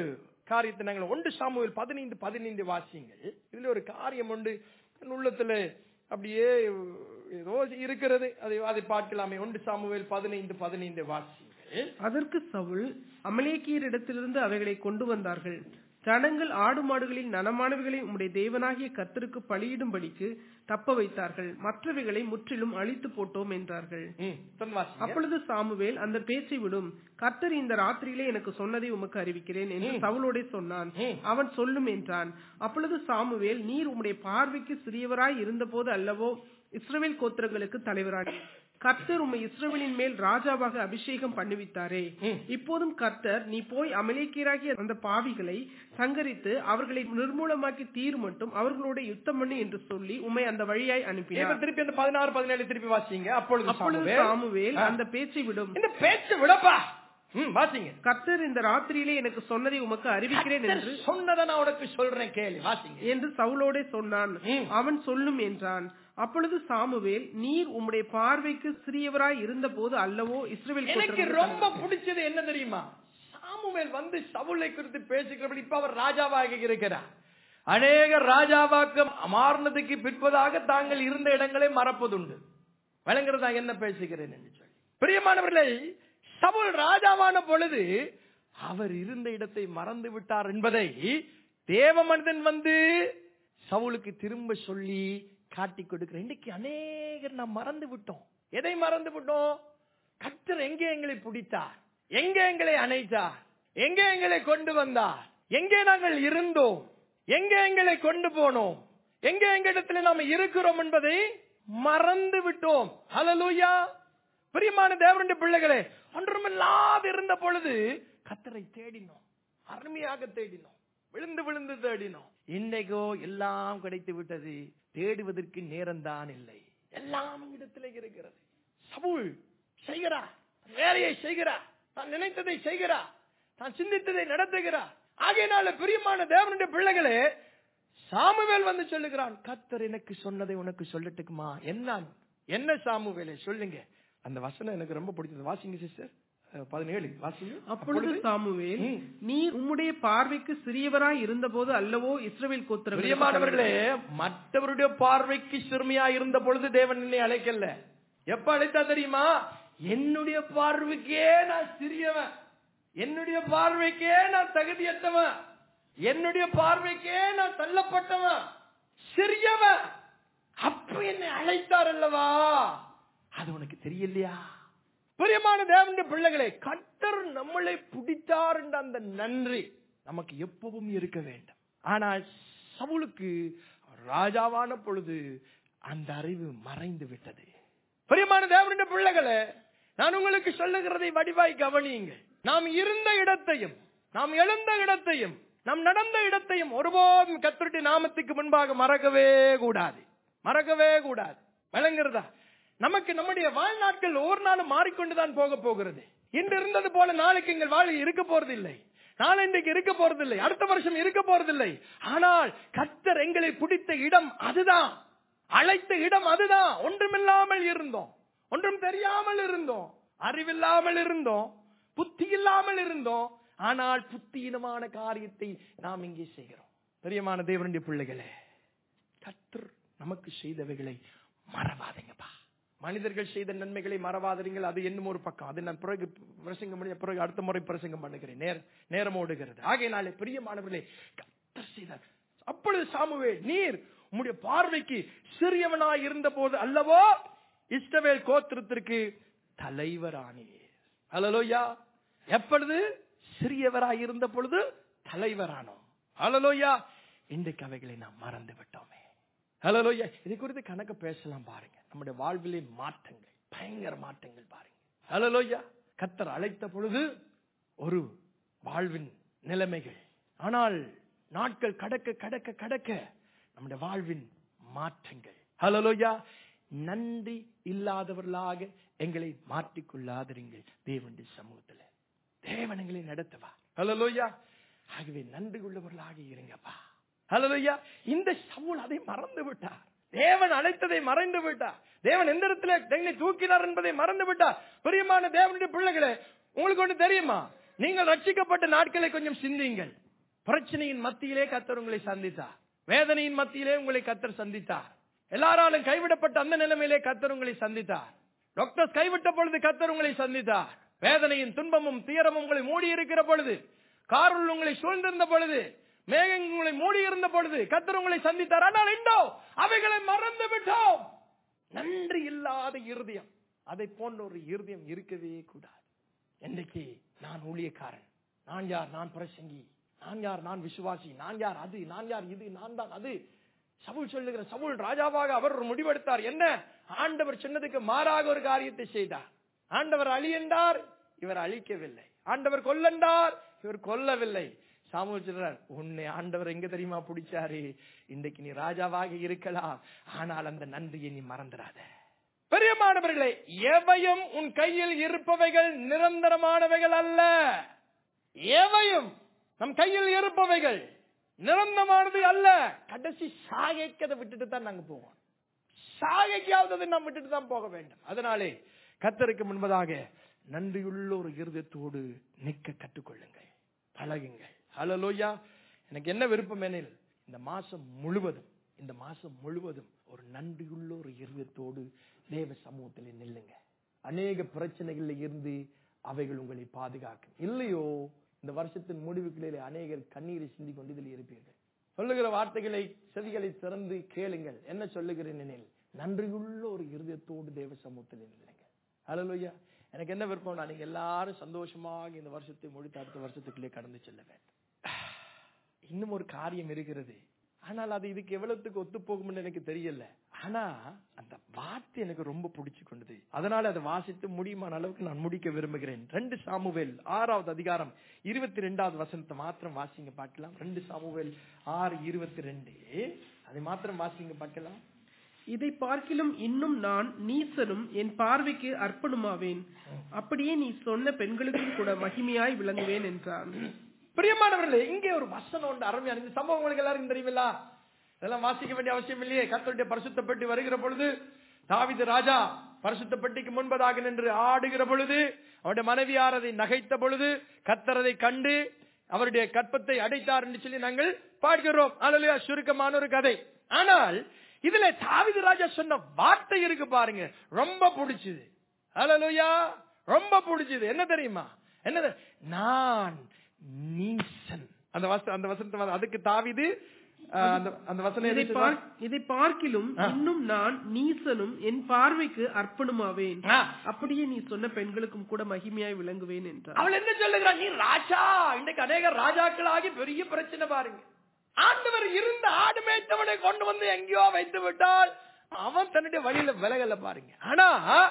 காரியத்தை நாங்கள் ஒன்று சாமுவேல் பதினைந்து பதினைந்து வாசியுங்கள் இதுல ஒரு காரியம் உண்டு என் உள்ளத்துல அப்படியே ஏதோ இருக்கிறது அதை அதை பார்க்கலாமே ஒன்று சாமுவேல் பதினைந்து பதினைந்து வாசியுங்கள் அதற்கு சவுல் அமலேக்கியரிடத்திலிருந்து அவைகளை கொண்டு வந்தார்கள் ஜனங்கள் ஆடு மாடுகளின் நனமானவைகளை உம்முடைய தேவனாகிய கர்த்தருக்கு பலியிடும்படிக்கு தப்ப வைத்தார்கள் மற்றவைகளை முற்றிலும் அழித்து போட்டோம் என்றார்கள் ம், தொடர்ந்து வாசிங்க. அப்பொழுது சாமுவேல் அந்த பேச்சை விடும் கர்த்தர் இந்த ராத்திரியிலே எனக்கு சொன்னதை உமக்கு அறிவிக்கிறேன் என்று சவுலோடே சொன்னான் ம். அவன் சொல்லும் என்றான் அப்பொழுது சாமுவேல் நீர் உம்முடைய பார்வைக்கு சிறியவராய் இருந்தபோது அல்லவோ இஸ்ரவேல் கோத்திரங்களுக்கு தலைவராக கர்த்தர் உம்மை இஸ்ரவேலின் மேல் ராஜாவாக அபிஷேகம் பண்ணுவித்தாரே ம். இப்போதும் கர்த்தர் நீ போய் அமலேக்கியராகிய அந்த பாவிகளை சங்கரித்து அவர்களை நிர்மூலமாக்கி தீர் மட்டும் அவர்களோட யுத்தம் பண்ணு என்று சொல்லி உம்மை அந்த வழியாய் இப்ப அனுப்பினார் திருப்பி அந்த பதினாறு பதினேழு திருப்பி வாசிங்க அப்பொழுது அப்பொழுது சாமுவேல், சாமுவேல் ஆ, அந்த பேச்சை விடும் இந்த பேச்சு விடப்பா ம், வாசிங்க கர்த்தர் இந்த ராத்திரியிலே எனக்கு சொன்னதை உமக்கு அறிவிக்கிறேன் என்று கர்த்தர் சொன்னதை நான் உனக்கு சொல்றேன் கேளு வாசிங்க என்று சவுலோடே சொன்னான் ம். அவன் சொல்லும் என்றான் அப்பொழுது சாமுவேல் நீர் உம்முடைய பார்வைக்கு சிறியவராய் இருந்த போது அல்லவோ இஸ்ரவேல் எனக்கு கோத்திரங்களுக்கு ரொம்ப பிடிச்சது என்ன தெரியுமா சாமுவேல் வந்து சவுலை குறித்து பேசுகிறபடி இப்ப அவர் ராஜாவாக இருக்கிறார் அநேக ராஜாவாக்க மாறினதுக்கு பிற்பதாக தாங்கள் இருந்த இடங்களை மறப்பதுண்டு விளங்குறதா என்ன பேசுகிறேன் என்று சொல்லி பிரியமானவர்களே சவுல் ராஜாவான பொழுது அவர் இருந்த இடத்தை மறந்து விட்டார் என்பதை தேவ மனிதன் வந்து சவுலுக்கு திரும்ப சொல்லி காட்டி கொடுக்கிற இன்னைக்கு அநேகர் நாம் மறந்து விட்டோம் எதை மறந்து விட்டோம் கர்த்தர் எங்கே எங்களை பிடித்தார் எங்கே எங்களை அணைத்தார் எங்கே எங்களை கொண்டு வந்தார் எங்கே நாங்கள் இருந்தோம் எங்கே எங்களை கொண்டு போனோம் எங்கே எங்களிடத்துல நாம இருக்கிறோம் என்பதை மறந்து விட்டோம் ஹalleluya பிரியமான தேவனுடைய பிள்ளைகளே ஒன்றுமில்லாது இருந்த பொழுது கத்தரை தேடினோம் அருமையாக தேடினோம் விழுந்து விழுந்து தேடினோம் இன்னைக்கோ எல்லாம் கிடைத்து விட்டது தேடுவதற்கு நேரம்தான் இல்லை எல்லாம் இடத்திலே இருக்கிறது சவுல் செய்கிறார் வேலையை செய்கிறார் தான் நினைத்ததை செய்கிறார் தான் சிந்தித்ததை நடத்துகிறார் ஆகையினால பிரியமான தேவனுடைய பிள்ளைகளே சாமுவேல் வந்து சொல்லுகிறான் கத்தர் எனக்கு சொன்னதை உனக்கு சொல்லட்டுக்குமா என்ன என்ன சாமுவேலே சொல்லுங்க அந்த வசனம் எனக்கு ரொம்ப பிடிச்சது வாசிங்க சிஸ்டர் பதினேழு வாசிங்க அப்பொழுது சாமுவேல் ம். நீர் உம்முடைய பார்வைக்கு சிறியவராய் இருந்தபோது அல்லவோ இஸ்ரவேல் கோத்திரம் பிரியமானவர்களே மற்றவருடைய பார்வைக்கு சிறுமியா இருந்த பொழுது தேவன் என்னை அழைக்கல எப்ப அழைத்தா தெரியுமா என்னுடைய பார்வைக்கே நான் சிறியவன் என்னுடைய பார்வைக்கே நான் தகுதியற்றவன் என்னுடைய பார்வைக்கே நான் தள்ளப்பட்டவன் சிறியவன் அப்ப என்னை அழைத்தார் அல்லவா அது உனக்கு தெரியலையா பிரியமான தேவனுடைய பிள்ளைகளே கர்த்தர் நம்மளை பிடித்தார் என்ற அந்த நன்றி நமக்கு எப்பவும் இருக்க வேண்டும் ஆனால் சவுலுக்கு ராஜாவான பொழுது அந்த அறிவு மறைந்து விட்டது பிரியமான தேவனுடைய பிள்ளைகளே நான் உங்களுக்கு சொல்லுகிறதை வடிவாய் கவனியுங்கள் நாம் இருந்த இடத்தையும் நாம் எழுந்த இடத்தையும் நாம் நடந்த இடத்தையும் ஒருபோதும் கத்தருடைய நாமத்துக்கு முன்பாக மறக்கவே கூடாது மறக்கவே கூடாது விளங்குறதா நமக்கு நம்முடைய வாழ்நாட்கள் ஒவ்வொரு நாளும் மாறிக்கொண்டுதான் போக போகிறது இன்று இருந்தது போல நாளைக்கு எங்கள் வாழ்க்கை இருக்க போறதில்லை நாளை இன்றைக்கு இருக்க போறதில்லை அடுத்த வருஷம் இருக்க போறதில்லை ஆனால் கத்தர் எங்களை பிடித்த இடம் அதுதான் அழைத்த இடம் அதுதான் ஒன்றுமில்லாமல் இருந்தோம் ஒன்றும் தெரியாமல் இருந்தோம் அறிவில்லாமல் இருந்தோம் புத்தி இல்லாமல் இருந்தோம் ஆனால் புத்தியினமான காரியத்தை நாம் இங்கே செய்கிறோம் பிரியமான தேவனுடைய பிள்ளைகளே கத்தர் நமக்கு செய்தவைகளை மறவாதீங்கப்பா மனிதர்கள் செய்த நன்மைகளை மறவாதீங்கள் அது என்னும் ஒரு பக்கம் அது நான் பிறகு பிரசங்கம் பண்ணி பிறகு அடுத்த முறை பிரசங்கம் பண்ணுகிறேன் நேர நேரம் ஓடுகிறது ஆகையினாலே பிரியமானவர்களே கத்தர் செய்தார் அப்பொழுது சாமுவே நீர் உம்முடைய பார்வைக்கு சிறியவனாய் இருந்த போது அல்லவோ இஸ்ரவேல் கோத்திரத்திற்கு தலைவரானீர் அலலோயா எப்பொழுது சிறியவராய் இருந்த பொழுது தலைவரானோம் அலலோயா இன்றைக்கு அவைகளை நாம் மறந்து விட்டோமே ஹலோயா இது குறித்து கணக்கு பேசலாம் பாருங்க நம்முடைய வாழ்விலே மாற்றங்கள் பயங்கர மாற்றங்கள் பாருங்க ஹலோயா கத்தர் அழைத்த பொழுது ஒரு வாழ்வின் நிலைமைகள் ஆனால் நாட்கள் கடக்க கடக்க கடக்க நம்முடைய வாழ்வின் மாற்றங்கள் ஹலோயா நன்றி இல்லாதவர்களாக எங்களை மாற்றிக்கொள்ளாதிருங்கள் தேவனுடைய சமூகத்துல தேவன் எங்களை நடத்துவா ஹலோயா ஆகவே நன்றி உள்ளவர்களாக இருங்கப்பா ஹலோயா இந்த சவுல் அதை மறந்து விட்டார் தேவன் அழைத்ததை மறைந்து விட்டார் தேவன் எந்த இடத்துல எங்களை தூக்கினார் என்பதை மறந்து விட்டார் பிரியமான தேவனுடைய பிள்ளைகளே உங்களுக்கு ஒன்று தெரியுமா நீங்கள் ரட்சிக்கப்பட்ட நாட்களை கொஞ்சம் சிந்தியுங்கள் பிரச்சனையின் மத்தியிலே கத்தர் உங்களை சந்தித்தார் வேதனையின் மத்தியிலே உங்களை கத்தர் சந்தித்தார் எல்லாராலும் கைவிடப்பட்ட அந்த நிலைமையிலே கத்தர் உங்களை சந்தித்தார் டாக்டர்ஸ் கைவிட்ட பொழுது கத்தர் உங்களை சந்தித்தார் வேதனையின் துன்பமும் துயரமும் உங்களை மூடி இருக்கிற பொழுது காருள் உங்களை சூழ்ந்திருந்த பொழுது மேகங்கள் உங்களை மூடி இருந்த பொழுது கத்தர் உங்களை சந்தித்தார் ஆனால் இந்தோ அவைகளை மறந்து விட்டோம் நன்றி இல்லாத இருதயம் அதை போன்ற ஒரு இருதயம் இருக்கவே கூடாது இன்றைக்கு நான் ஊழியக்காரன் நான் யார் நான் பிரசங்கி நான் யார் நான் விசுவாசி நான் யார் அது நான் யார் இது நான் தான் அது சவுல் சொல்லுகிற சவுல் ராஜாவாக அவர் ஒரு முடிவெடுத்தார் என்ன ஆண்டவர் சொன்னதுக்கு மாறாக ஒரு காரியத்தை செய்தார் ஆண்டவர் அழியண்டார் இவர் அழிக்கவில்லை ஆண்டவர் கொல்லண்டார் இவர் கொல்லவில்லை சாமுவேல் சொல்றார் உன்னை ஆண்டவர் எங்க தெரியுமா பிடிச்சாரு இன்றைக்கு நீ ராஜாவாக இருக்கலாம் ஆனால் அந்த நன்றியை நீ மறந்துடாத பெரியமானவர்களே எவையும் உன் கையில் இருப்பவைகள் நிரந்தரமானவைகள் அல்ல எவையும் நம் கையில் இருப்பவைகள் நிரந்தரமானது அல்ல கடைசி சாகைக்கதை விட்டுட்டு தான் நாங்க போவோம் சாகைக்காவது நாம் விட்டுட்டு தான் போக வேண்டும் அதனாலே கத்தருக்கு முன்பதாக நன்றியுள்ள ஒரு இருதயத்தோடு நிற்க கற்றுக்கொள்ளுங்கள் பழகுங்கள் ஹலலோயா எனக்கு என்ன விருப்பம் எனில் இந்த மாசம் முழுவதும் இந்த மாசம் முழுவதும் ஒரு நன்றியுள்ள ஒரு இருதயத்தோடு தேவ சமூகத்தில் நில்லுங்க அநேக பிரச்சனைகள்ல இருந்து அவைகள் உங்களை பாதுகாக்கும் இல்லையோ இந்த வருஷத்தின் முடிவுகளிலே அநேகர் கண்ணீரை சிந்தி கொண்டு இதில் இருப்பீர்கள் சொல்லுகிற வார்த்தைகளை செவிகளை திறந்து கேளுங்கள் என்ன சொல்லுகிறேன் எனில் நன்றியுள்ள ஒரு இருதயத்தோடு தேவ சமூகத்தில் நில்லுங்க ஹalleluya எனக்கு என்ன விருப்பம்னா நீங்க எல்லாரும் சந்தோஷமாக இந்த வருஷத்தை முடித்து அடுத்த வருஷத்துக்குள்ளே கடந்து செல்ல வேண்டும் இன்னும் ஒரு காரியம் இருக்கிறது ஆனால் அது இதுக்கு எவ்வளவுக்கு ஒத்து போகும்னு எனக்கு தெரியல ஆனா அந்த வார்த்தை எனக்கு ரொம்ப பிடிச்சு கொண்டது அதனால அதை வாசித்து முடியுமான அளவுக்கு நான் முடிக்க விரும்புகிறேன் ரெண்டு சாமுவேல் ஆறாவது அதிகாரம் இருபத்தி ரெண்டாவது வசனத்தை மாத்திரம் வாசிங்க பார்க்கலாம் ரெண்டு சாமுவேல் ஆறு இருபத்தி ரெண்டு அதை மாத்திரம் வாசிங்க பார்க்கலாம் இதை பார்க்கிலும் இன்னும் நான் நீசனும் என் பார்வைக்கு அர்ப்பணமாவேன் அப்படியே நீ சொன்ன பெண்களுக்கும் கூட மகிமையாய் விளங்குவேன் என்றான் பிரியமானவர்களே இங்கே ஒரு வசனம் உண்டு அருமையான இந்த சம்பவம் உங்களுக்கு எல்லாருக்கும் தெரியுமில்ல இதெல்லாம் வாசிக்க வேண்டிய அவசியம் இல்லையே கர்த்தருடைய பரிசுத்த பெட்டி வருகிற பொழுது தாவிது ராஜா பரிசுத்த பெட்டிக்கு முன்பதாக நின்று ஆடுகிற பொழுது அவருடைய மனைவியார் அதை நகைத்த பொழுது கர்த்தர் அதை கண்டு அவருடைய கற்பத்தை அடைத்தார் என்று சொல்லி நாங்கள் பார்க்கிறோம் அல்லையா சுருக்கமான ஒரு கதை ஆனால் இதுல தாவிது ராஜா சொன்ன வார்த்தை இருக்கு பாருங்க ரொம்ப பிடிச்சது அல்லையா ரொம்ப பிடிச்சது என்ன தெரியுமா என்ன நான் நீசன் அந்த வச அந்த வசனத்தை வந்து- அதுக்கு தாவிது அஹ், அந்த அந்த வசனம் இதை எதை பார்- சொல்லுவா? இதை பார்க்கிலும் இன்னும் நான் நீசனும் என் பார்வைக்கு அர்ப்பணமாவேன் ஆ. அப்படியே நீ சொன்ன பெண்களுக்கும் கூட மகிமையாய் விளங்குவேன் என்றார் அவள் என்ன சொல்லுகிறான் நீ ராஜா இன்னைக்கு அநேக ராஜாக்களாகி பெரிய பிரச்சனை பாருங்க ஆண்டவர் இருந்த ஆடு மேய்த்தவனை கொண்டு வந்து எங்கேயோ வைத்து விட்டால் அவன் தன்னுடைய வழியில விலகல பாருங்க ஆனா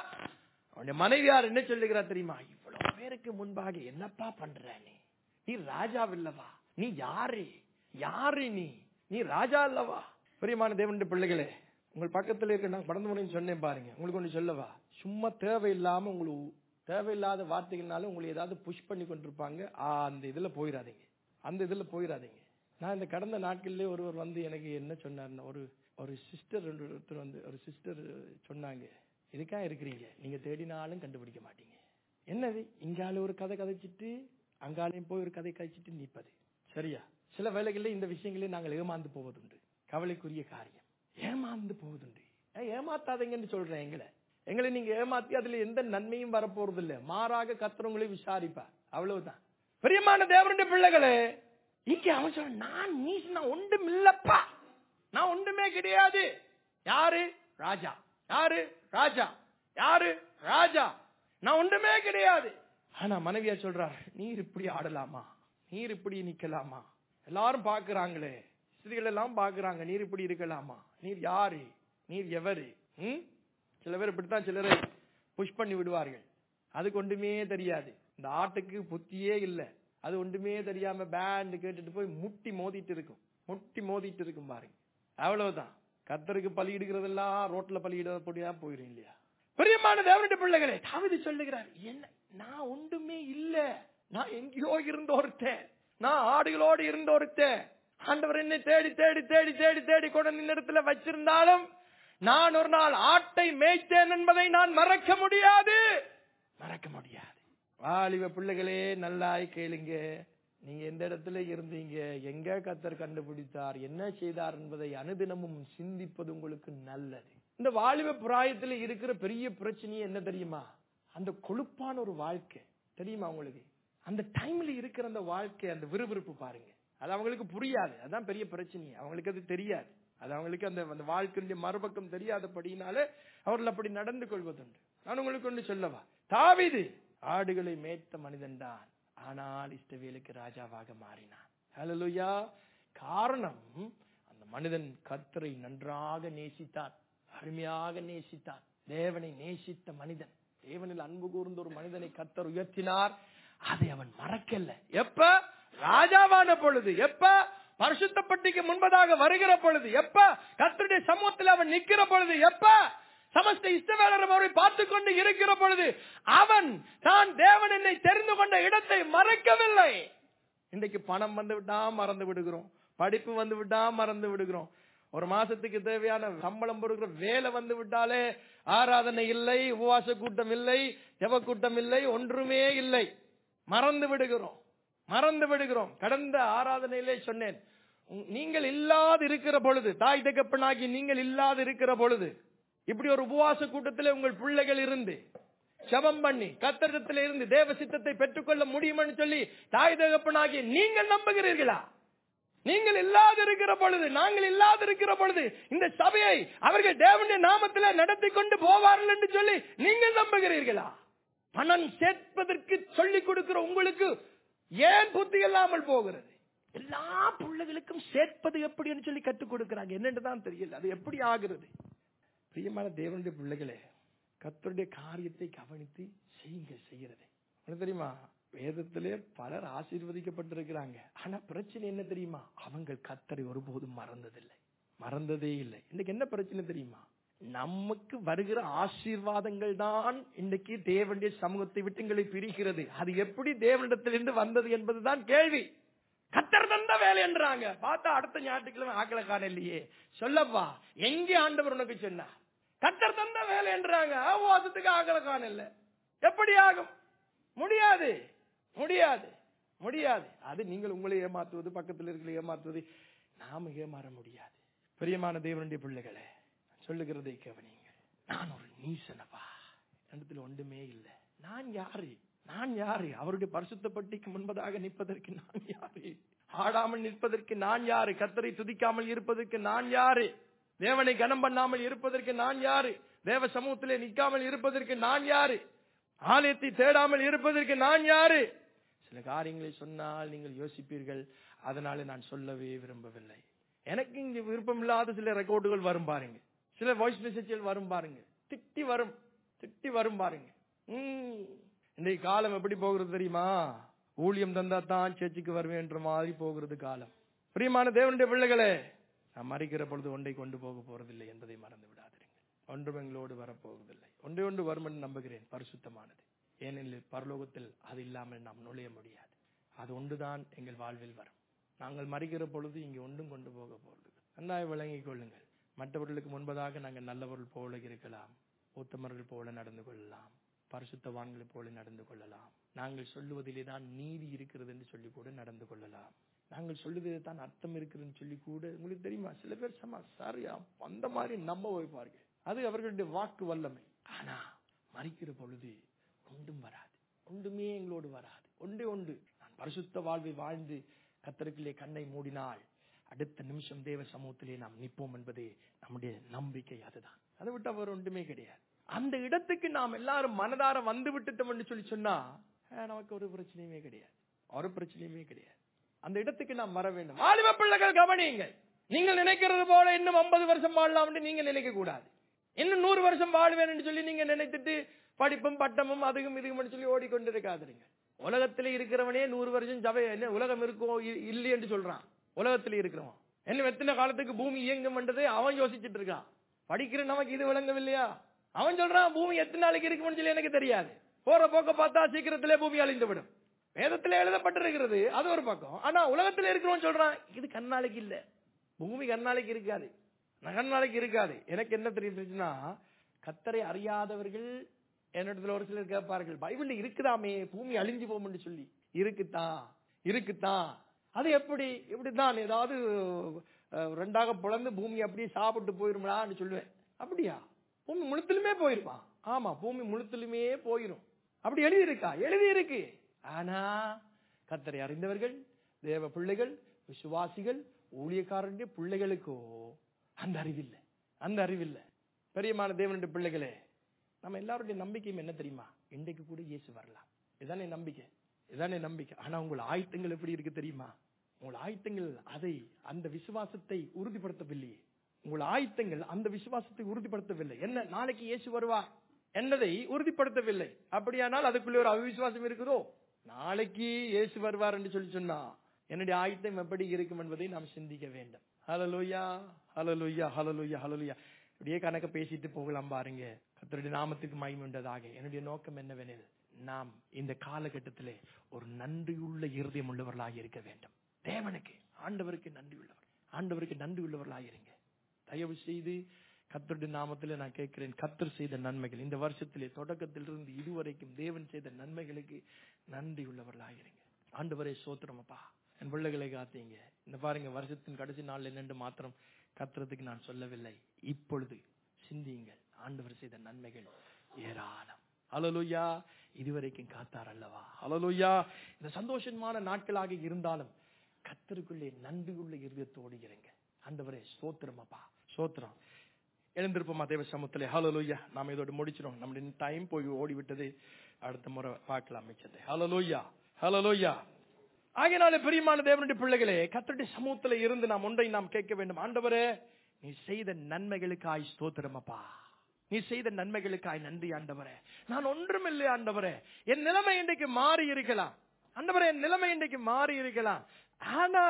அவனுடைய மனைவியார் என்ன சொல்லுகிறார் தெரியுமா இவ்வளவு பேருக்கு முன்பாக என்னப்பா பண்ற நீ நீ ராஜாவில்லவா நீ யாரு யாரு நீ நீ ராஜா அல்லவா பிரியமான தேவனுடைய பிள்ளைகளே உங்கள் பக்கத்துல இருக்க நான் கடந்த முறையும் சொன்னேன் பாருங்க உங்களுக்கு ஒண்ணு சொல்லவா சும்மா தேவையில்லாம உங்களுக்கு தேவையில்லாத வார்த்தைகள்னால உங்களை ஏதாவது புஷ் பண்ணி கொண்டிருப்பாங்க ஆ, அந்த இதுல போயிடாதீங்க அந்த இதுல போயிடாதீங்க நான் இந்த கடந்த நாட்கள்லயே ஒருவர் வந்து எனக்கு என்ன சொன்னாருன்னா ஒரு ஒரு சிஸ்டர் ஒருத்தர் வந்து ஒரு சிஸ்டர் சொன்னாங்க இதுக்கா இருக்கிறீங்க நீங்க தேடினாலும் கண்டுபிடிக்க மாட்டீங்க என்னது இங்கால ஒரு கதை கதைச்சிட்டு அங்காலையும் போய் ஒரு கதை கதைச்சிட்டு நிற்பது சரியா சில வேளைகளில் இந்த விஷயங்களே நாங்கள் ஏமாந்து போவதுண்டு கவலைக்குரிய காரியம் ஏமாந்து போவதுண்டு ஏன் ஏமாத்தாதீங்கன்னு சொல்றேன் எங்களை எங்களை நீங்க ஏமாத்தி அதுல எந்த நன்மையும் வரப்போறது இல்ல மாறாக கத்துறவங்களை விசாரிப்பார் அவ்வளவுதான் பிரியமான தேவனுடைய பிள்ளைகளே இங்க அவன் சொல்ற நான் நீ நான் ஒன்றும் இல்லப்பா நான் ஒன்றுமே கிடையாது யாரு ராஜா யாரு ராஜா யாரு ராஜா நான் ஒன்றுமே கிடையாது ஆனா மனைவியா சொல்றார் நீர் இப்படி ஆடலாமா நீர் இப்படி நிக்கலாமா எல்லாரும் பாக்குறாங்களே ஸ்திரீகள் எல்லாம் பாக்குறாங்க நீர் இப்படி இருக்கலாமா நீர் யாரு நீர் எவரு ம்? சில பேர் இப்படித்தான் சிலரை புஷ் பண்ணி விடுவார்கள் அதுக்கு ஒன்றுமே தெரியாது இந்த ஆட்டுக்கு புத்தியே இல்ல அது ஒன்றுமே தெரியாம பேண்ட் கேட்டுட்டு போய் முட்டி மோதிட்டு இருக்கும் முட்டி மோதிட்டு இருக்கும் பாருங்க அவ்வளவுதான் கத்தருக்கு பலியிடுகிறதெல்லாம் ரோட்ல பலியிட போடியா போயிரும் இல்லையா பிரியமான தேவனுடைய பிள்ளைகளே தாவிது சொல்லுகிறார் என்ன நான் ஒன்றுமே இல்ல நான் எங்கேயோ இருந்த ஒருத்தன் நான் ஆடுகளோடு இருந்த ஒருத்தன் ஆண்டவர் என்னை தேடி தேடி தேடி தேடி தேடி கொண்டு இந்த இடத்துல வச்சிருந்தாலும் நான் ஒரு நாள் ஆட்டை மேய்த்தேன் என்பதை நான் மறக்க முடியாது மறக்க முடியாது வாலிப பிள்ளைகளே நல்லாய் கேளுங்க நீங்க எந்த இடத்துல இருந்தீங்க எங்க கத்தர் கண்டுபிடித்தார் என்ன செய்தார் என்பதை அனுதினமும் சிந்திப்பது உங்களுக்கு நல்லது இந்த வாலிப பிராயத்துல இருக்கிற பெரிய பிரச்சனையே என்ன தெரியுமா அந்த கொழுப்பான ஒரு வாழ்க்கை தெரியுமா உங்களுக்கு அந்த டைம்ல இருக்கிற அந்த வாழ்க்கை அந்த விறுவிறுப்பு பாருங்க அது அவங்களுக்கு புரியாது அதான் பெரிய பிரச்சனை அவங்களுக்கு அது தெரியாது அது அவங்களுக்கு அந்த அந்த வாழ்க்கையுடைய மறுபக்கம் தெரியாதபடினால அவர்கள் அப்படி நடந்து கொள்வதுண்டு நான் உங்களுக்கு ஒன்று சொல்லவா தாவீது ஆடுகளை மேய்த்த மனிதன்தான் ஆனால் இஷ்டவேலுக்கு ராஜாவாக மாறினான் ஹalleluya காரணம் அந்த மனிதன் கர்த்தரை நன்றாக நேசித்தான் அருமையாக நேசித்தான் தேவனை நேசித்த மனிதன் தேவனில் அன்பு கூர்ந்த ஒரு மனிதனை கர்த்தர் உயர்த்தினார் அதை அவன் மறக்கல எப்ப ராஜாவான பொழுது எப்ப பரிசுத்தப்பட்டிக்கு முன்பதாக வருகிற பொழுது எப்ப கர்த்தருடைய சமூகத்தில் அவன் நிக்கிற பொழுது எப்ப சமஸ்த இஷ்டவேலர் அவரை பார்த்து கொண்டு இருக்கிற பொழுது அவன் தான் தேவன் என்னை தெரிந்து கொண்ட இடத்தை மறக்கவில்லை இன்றைக்கு பணம் வந்து விட்டா மறந்து விடுகிறோம் படிப்பு வந்து விட்டா மறந்து விடுகிறோம் ஒரு மாசத்துக்கு தேவையான சம்பளம் கொடுக்கிற வேலை வந்து விட்டாலே ஆராதனை இல்லை உபவாச கூட்டம் இல்லை ஜெப கூட்டம் இல்லை ஒன்றுமே இல்லை மறந்து விடுகிறோம் மறந்து விடுகிறோம் கடந்த ஆராதனையிலே சொன்னேன் உம், நீங்கள் இல்லாது இருக்கிற பொழுது தாய் தகப்பனாகி நீங்கள் இல்லாது இருக்கிற பொழுது இப்படி ஒரு உபவாச கூட்டத்திலே உங்கள் பிள்ளைகள் இருந்து ஜெபம் பண்ணி கத்தரிடத்தில் இருந்து தேவ சித்தத்தை பெற்றுக்கொள்ள முடியும்னு சொல்லி தாய் தகப்பனாகி நீங்கள் நம்புகிறீர்களா நீங்கள் இல்லாது இருக்கிற பொழுது நாங்கள் இல்லாது இருக்கிற பொழுது இந்த சபையை அவர்கள் தேவனுடைய நாமத்திலே நடத்தி கொண்டு போவார்கள் என்று சொல்லி நீங்கள் நம்புகிறீர்களா பணம் சேர்ப்பதற்கு சொல்லிக் கொடுக்கிற உங்களுக்கு ஏன் புத்தி இல்லாமல் போகிறது எல்லா பிள்ளைகளுக்கும் சேர்ப்பது எப்படின்னு சொல்லி கற்றுக் கொடுக்கிறாங்க என்னன்னு தான் தெரியல அது எப்படி ஆகிறது பிரியமான தேவனுடைய பிள்ளைகளே கர்த்தருடைய காரியத்தை கவனித்து செய்யுங்க செய்யறது உனக்கு தெரியுமா வேதத்திலே பலர் ஆசீர்வதிக்கப்பட்டிருக்கிறாங்க ஆனா பிரச்சனை என்ன தெரியுமா அவங்க கத்தரை ஒருபோதும் மறந்ததில்லை மறந்ததே இல்லை இன்னைக்கு என்ன பிரச்சனை தெரியுமா நமக்கு வருகிற ஆசீர்வாதங்கள் தான் இன்னைக்கு தேவனுடைய சமூகத்தை விட்டு எங்களை பிரிக்கிறது அது எப்படி தேவனிடத்திலிருந்து வந்தது என்பதுதான் கேள்வி கத்தர் தந்த வேலை என்றாங்க பார்த்தா அடுத்த ஞாயிற்றுக்கிழமை ஆக்களை காண இல்லையே சொல்லப்பா எங்கே ஆண்டவர் உனக்கு சொன்னா கத்தர் தந்த வேலை என்றாங்க உபவாசத்துக்கு ஆக்களை காண இல்ல எப்படி ஆகும் முடியாது முடியாது முடியாது அது நீங்கள் உங்களை ஏமாத்துவது பக்கத்தில் இருக்கிற ஏமாத்துவது நாம ஏமாற முடியாது பிரியமான தேவனுடைய பிள்ளைகளே நான் சொல்லுகிறதை கவனிங்க நான் ஒரு நீசனப்பா இடத்துல ஒன்றுமே இல்லை நான் யாரு நான் யாரு அவருடைய பரிசுத்த பட்டிக்கு முன்பதாக நிற்பதற்கு நான் யாரு ஆடாமல் நிற்பதற்கு நான் யாரு கத்தரை துதிக்காமல் இருப்பதற்கு நான் யாரு தேவனை கனம் பண்ணாமல் இருப்பதற்கு நான் யாரு தேவ சமூகத்திலே நிற்காமல் இருப்பதற்கு நான் யாரு ஆலயத்தை தேடாமல் இருப்பதற்கு நான் யாரு சில காரியங்களை சொன்னால் நீங்கள் யோசிப்பீர்கள் அதனால நான் சொல்லவே விரும்பவில்லை எனக்கு இங்க விருப்பம் இல்லாத சில ரெக்கார்டுகள் வரும் பாருங்க சில வாய்ஸ் மெசேஜ்கள் வரும் பாருங்க திட்டி வரும் திட்டி வரும் பாருங்க உம். இன்றைக்கு காலம் எப்படி போகிறது தெரியுமா ஊழியம் தந்தா தான் சேர்ச்சுக்கு வருவேன்ற மாதிரி போகிறது காலம் பிரியமான தேவனுடைய பிள்ளைகளே நாம் மறிக்கிற பொழுது ஒன்றை கொண்டு போக போறதில்லை என்பதை மறந்து விடாதீர்கள் ஒன்றும் எங்களோடு வரப்போவதில்லை ஒன்றே ஒன்று வரும் என்று நம்புகிறேன் பரிசுத்தமானது ஏனெனில் பரலோகத்தில் அது இல்லாமல் நாம் நுழைய முடியாது அது ஒன்றுதான் எங்கள் வாழ்வில் வரும் நாங்கள் மறிக்கிற பொழுது இங்கே ஒன்றும் கொண்டு போக போறது நன்றாய் விளங்கிக் கொள்ளுங்கள் மற்றவர்களுக்கு முன்பதாக நாங்கள் நல்லவர்கள் போல இருக்கலாம் உத்தமர்கள் போல நடந்து கொள்ளலாம் பரிசுத்தவான்களை போல நடந்து கொள்ளலாம் நாங்கள் சொல்லுவதிலே தான் நீதி இருக்கிறது என்று சொல்லி கூட நடந்து கொள்ளலாம் நாங்கள் சொல்லுவதிலே தான் அர்த்தம் இருக்குதுன்னு சொல்லி கூட உங்களுக்கு தெரியுமா சில பேர் சமா சரியா அந்த மாதிரி நம்ப வைப்பார்கள் அது அவர்களுடைய வாக்கு வல்லமை ஆனா மறிக்கிற பொழுது ஒன்றும் வராது ஒன்றுமே எங்களோடு வராது ஒன்றே ஒன்று நான் பரிசுத்த வாழ்வை வாழ்ந்து கத்தருக்குள்ளே கண்ணை மூடினால் அடுத்த நிமிஷம் தேவ சமூகத்திலே நாம் நிற்போம் என்பதே நம்முடைய நம்பிக்கை அதுதான் அதை விட்டு அவர் ஒன்றுமே கிடையாது அந்த இடத்துக்கு நாம் எல்லாரும் மனதார வந்து விட்டுட்டோம் என்று சொல்லி சொன்னா அஹ், நமக்கு ஒரு பிரச்சனையுமே கிடையாது ஒரு பிரச்சனையுமே கிடையாது அந்த இடத்துக்கு நாம் வர வேண்டும் வாலிப பிள்ளைகள் கவனியுங்கள் நீங்கள் நினைக்கிறது போல இன்னும் 50 வருஷம் வாழலாம் என்று நீங்க நினைக்க கூடாது இன்னும் நூறு வருஷம் வாழ்வேன் என்று சொல்லி நீங்க நினைத்துட்டு படிப்பும் பட்டமும் அதுக்கும் இதுக்கும் சொல்லி ஓடிக்கொண்டிருக்காதீங்க உலகத்திலே இருக்கிறவனே நூறு வருஷம் சபை என்ன உலகம் இருக்கோ இ- இல்லை என்று சொல்றான் உலகத்திலே இருக்கிறவன் என்ன எத்தனை காலத்துக்கு பூமி இயங்கும் என்றதை அவன் யோசிச்சுட்டு இருக்கான் படிக்கிற நமக்கு இது விளங்கவில்லையா அவன் சொல்றான் பூமி எத்தனை நாளைக்கு இருக்கும்னு சொல்லி எனக்கு தெரியாது போற போக்க பார்த்தா சீக்கிரத்திலே பூமி அழிந்து விடும் வேதத்திலே எழுதப்பட்டிருக்கிறது அது ஒரு பக்கம் ஆனா உலகத்திலே இருக்கிறவன் சொல்றான் இது கண்ணாளைக்கு இல்ல பூமி கண்ணாளைக்கு இருக்காது நகர்நாளைக்கு இருக்காது எனக்கு என்ன தெரியுதுன்னா கத்தரை அறியாதவர்கள் என்னிடத்துல ஒரு சிலர் கேட்பார்கள் பைபிள்ல இருக்குதாமே பூமி அழிஞ்சு போகும்னு சொல்லி இருக்குதா இருக்குதான் அது எப்படி இப்படிதான் ஏதாவது அஹ், ரெண்டாக பிளந்து பூமி அப்படியே சாப்பிட்டு போயிருமான்னு சொல்லுவேன் அப்படியா பூமி முழுத்திலுமே போயிருமா ஆமா பூமி முழுத்திலுமே போயிரும் அப்படி எழுதி இருக்கா எழுதி இருக்கு ஆனா கத்தரை அறிந்தவர்கள் தேவ பிள்ளைகள் விசுவாசிகள் ஊழியக்காரனுடைய பிள்ளைகளுக்கோ அந்த அறிவில்லை அந்த அறிவில்லை பெரியமான தேவனுடைய பிள்ளைகளே நம்ம எல்லாருடைய நம்பிக்கையும் என்ன தெரியுமா இன்றைக்கு கூட இயேசு வரலாம் இதானே நம்பிக்கை இதானே நம்பிக்கை ஆனா உங்கள் ஆயத்தங்கள் எப்படி இருக்கு தெரியுமா உங்கள் ஆயத்தங்கள் அதை அந்த விசுவாசத்தை உறுதிப்படுத்தவில்லையே உங்கள் ஆயத்தங்கள் அந்த விசுவாசத்தை உறுதிப்படுத்தவில்லை என்ன நாளைக்கு இயேசு வருவார் என்னதை உறுதிப்படுத்தவில்லை அப்படியானால் அதுக்குள்ளே ஒரு அவிசுவாசம் இருக்குதோ நாளைக்கு இயேசு வருவார் என்று சொல்லி சொன்னா என்னுடைய ஆயத்தம் எப்படி இருக்கும் என்பதை நாம் சிந்திக்க வேண்டும் ஹலலுயா ஹலலுயா ஹலலுயா ஹலலுயா இப்படியே கணக்க பேசிட்டு போகலாம் பாருங்க கர்த்தருடைய நாமத்துக்கு மகிமுண்டதாக என்னுடைய நோக்கம் என்னவெனில் நாம் இந்த காலகட்டத்திலே ஒரு நன்றியுள்ள இருதயம் உள்ளவர்களாக இருக்க வேண்டும் தேவனுக்கு ஆண்டவருக்கு நன்றி உள்ளவர் ஆண்டவருக்கு நன்றி உள்ளவர்களாக இருங்க தயவு செய்து கர்த்தருடைய நாமத்திலே நான் கேட்கிறேன் கர்த்தர் செய்த நன்மைகள் இந்த வருஷத்திலே தொடக்கத்திலிருந்து இதுவரைக்கும் தேவன் செய்த நன்மைகளுக்கு நன்றி உள்ளவர்களாக இருங்க ஆண்டவரே சோத்திரமப்பா என் பிள்ளைகளை காத்தீங்க இந்த பாருங்க வருஷத்தின் கடைசி நாள்ல நின்று மாத்திரம் கத்துறதுக்கு நான் சொல்லவில்லை இப்பொழுது சிந்தியுங்கள் ஆண்டவர் செய்த நன்மைகள் ஏராளம் அலலுயா இதுவரைக்கும் காத்தார் அல்லவா அலலுயா இந்த சந்தோஷமான நாட்களாக இருந்தாலும் கத்தருக்குள்ளே நன்றியுள்ள இருதயத்தோடு இருங்க ஆண்டவரே ஸ்தோத்திரம் அப்பா ஸ்தோத்திரம் எழுந்திருப்போமா தேவ சமூகத்திலே ஹலலோய்யா நாம் இதோட முடிச்சிடும் நம்முடைய டைம் போய் ஓடி விட்டது அடுத்த முறை பார்க்கலாம் மிச்சத்தை ஹலலோய்யா ஹலலோய்யா ஆகையினாலே பிரியமான தேவனுடைய பிள்ளைகளே கத்தருடைய சமூகத்துல இருந்து நாம் ஒன்றை நாம் கேட்க வேண்டும் ஆண்டவரே நீ செய்த நன்மைகளுக்காய் ஸ்தோத்திரமப்பா நீ செய்த நன்மைகளுக்காய் நன்றி ஆண்டவரே நான் ஒன்றுமில்லை ஆண்டவரே என் நிலைமை இன்றைக்கு மாறி இருக்கலாம் ஆண்டவரே என் நிலைமை இன்றைக்கு மாறி இருக்கலாம் ஆனா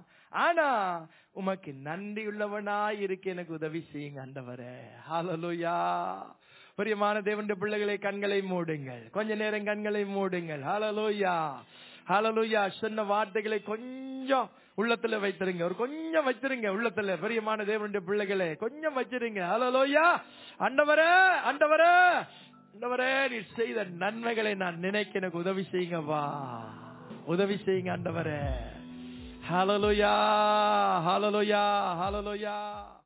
ஆனா உமக்கு நன்றி உள்ளவனாய் இருக்க எனக்கு உதவி செய்யுங்க ஆண்டவரே ஹalleluya பிரியமான தேவனுடைய பிள்ளைகளை கண்களை மூடுங்கள் கொஞ்ச நேரம் கண்களை மூடுங்கள் ஹalleluya ஹalleluya சொன்ன வார்த்தைகளை கொஞ்சம் உள்ளத்துல வைத்திருங்க ஒரு கொஞ்சம் வச்சிருங்க உள்ளத்துல பிரியமான தேவனுடைய பிள்ளைகளே கொஞ்சம் வச்சிருங்க ஹalleluya ஆண்டவரே ஆண்டவரே ஆண்டவரே நீ செய்த நன்மைகளை நான் நினைக்க எனக்கு உதவி செய்யுங்கப்பா உதவி செய்யுங்க ஆண்டவரே ஹalleluya ஹalleluya ஹalleluya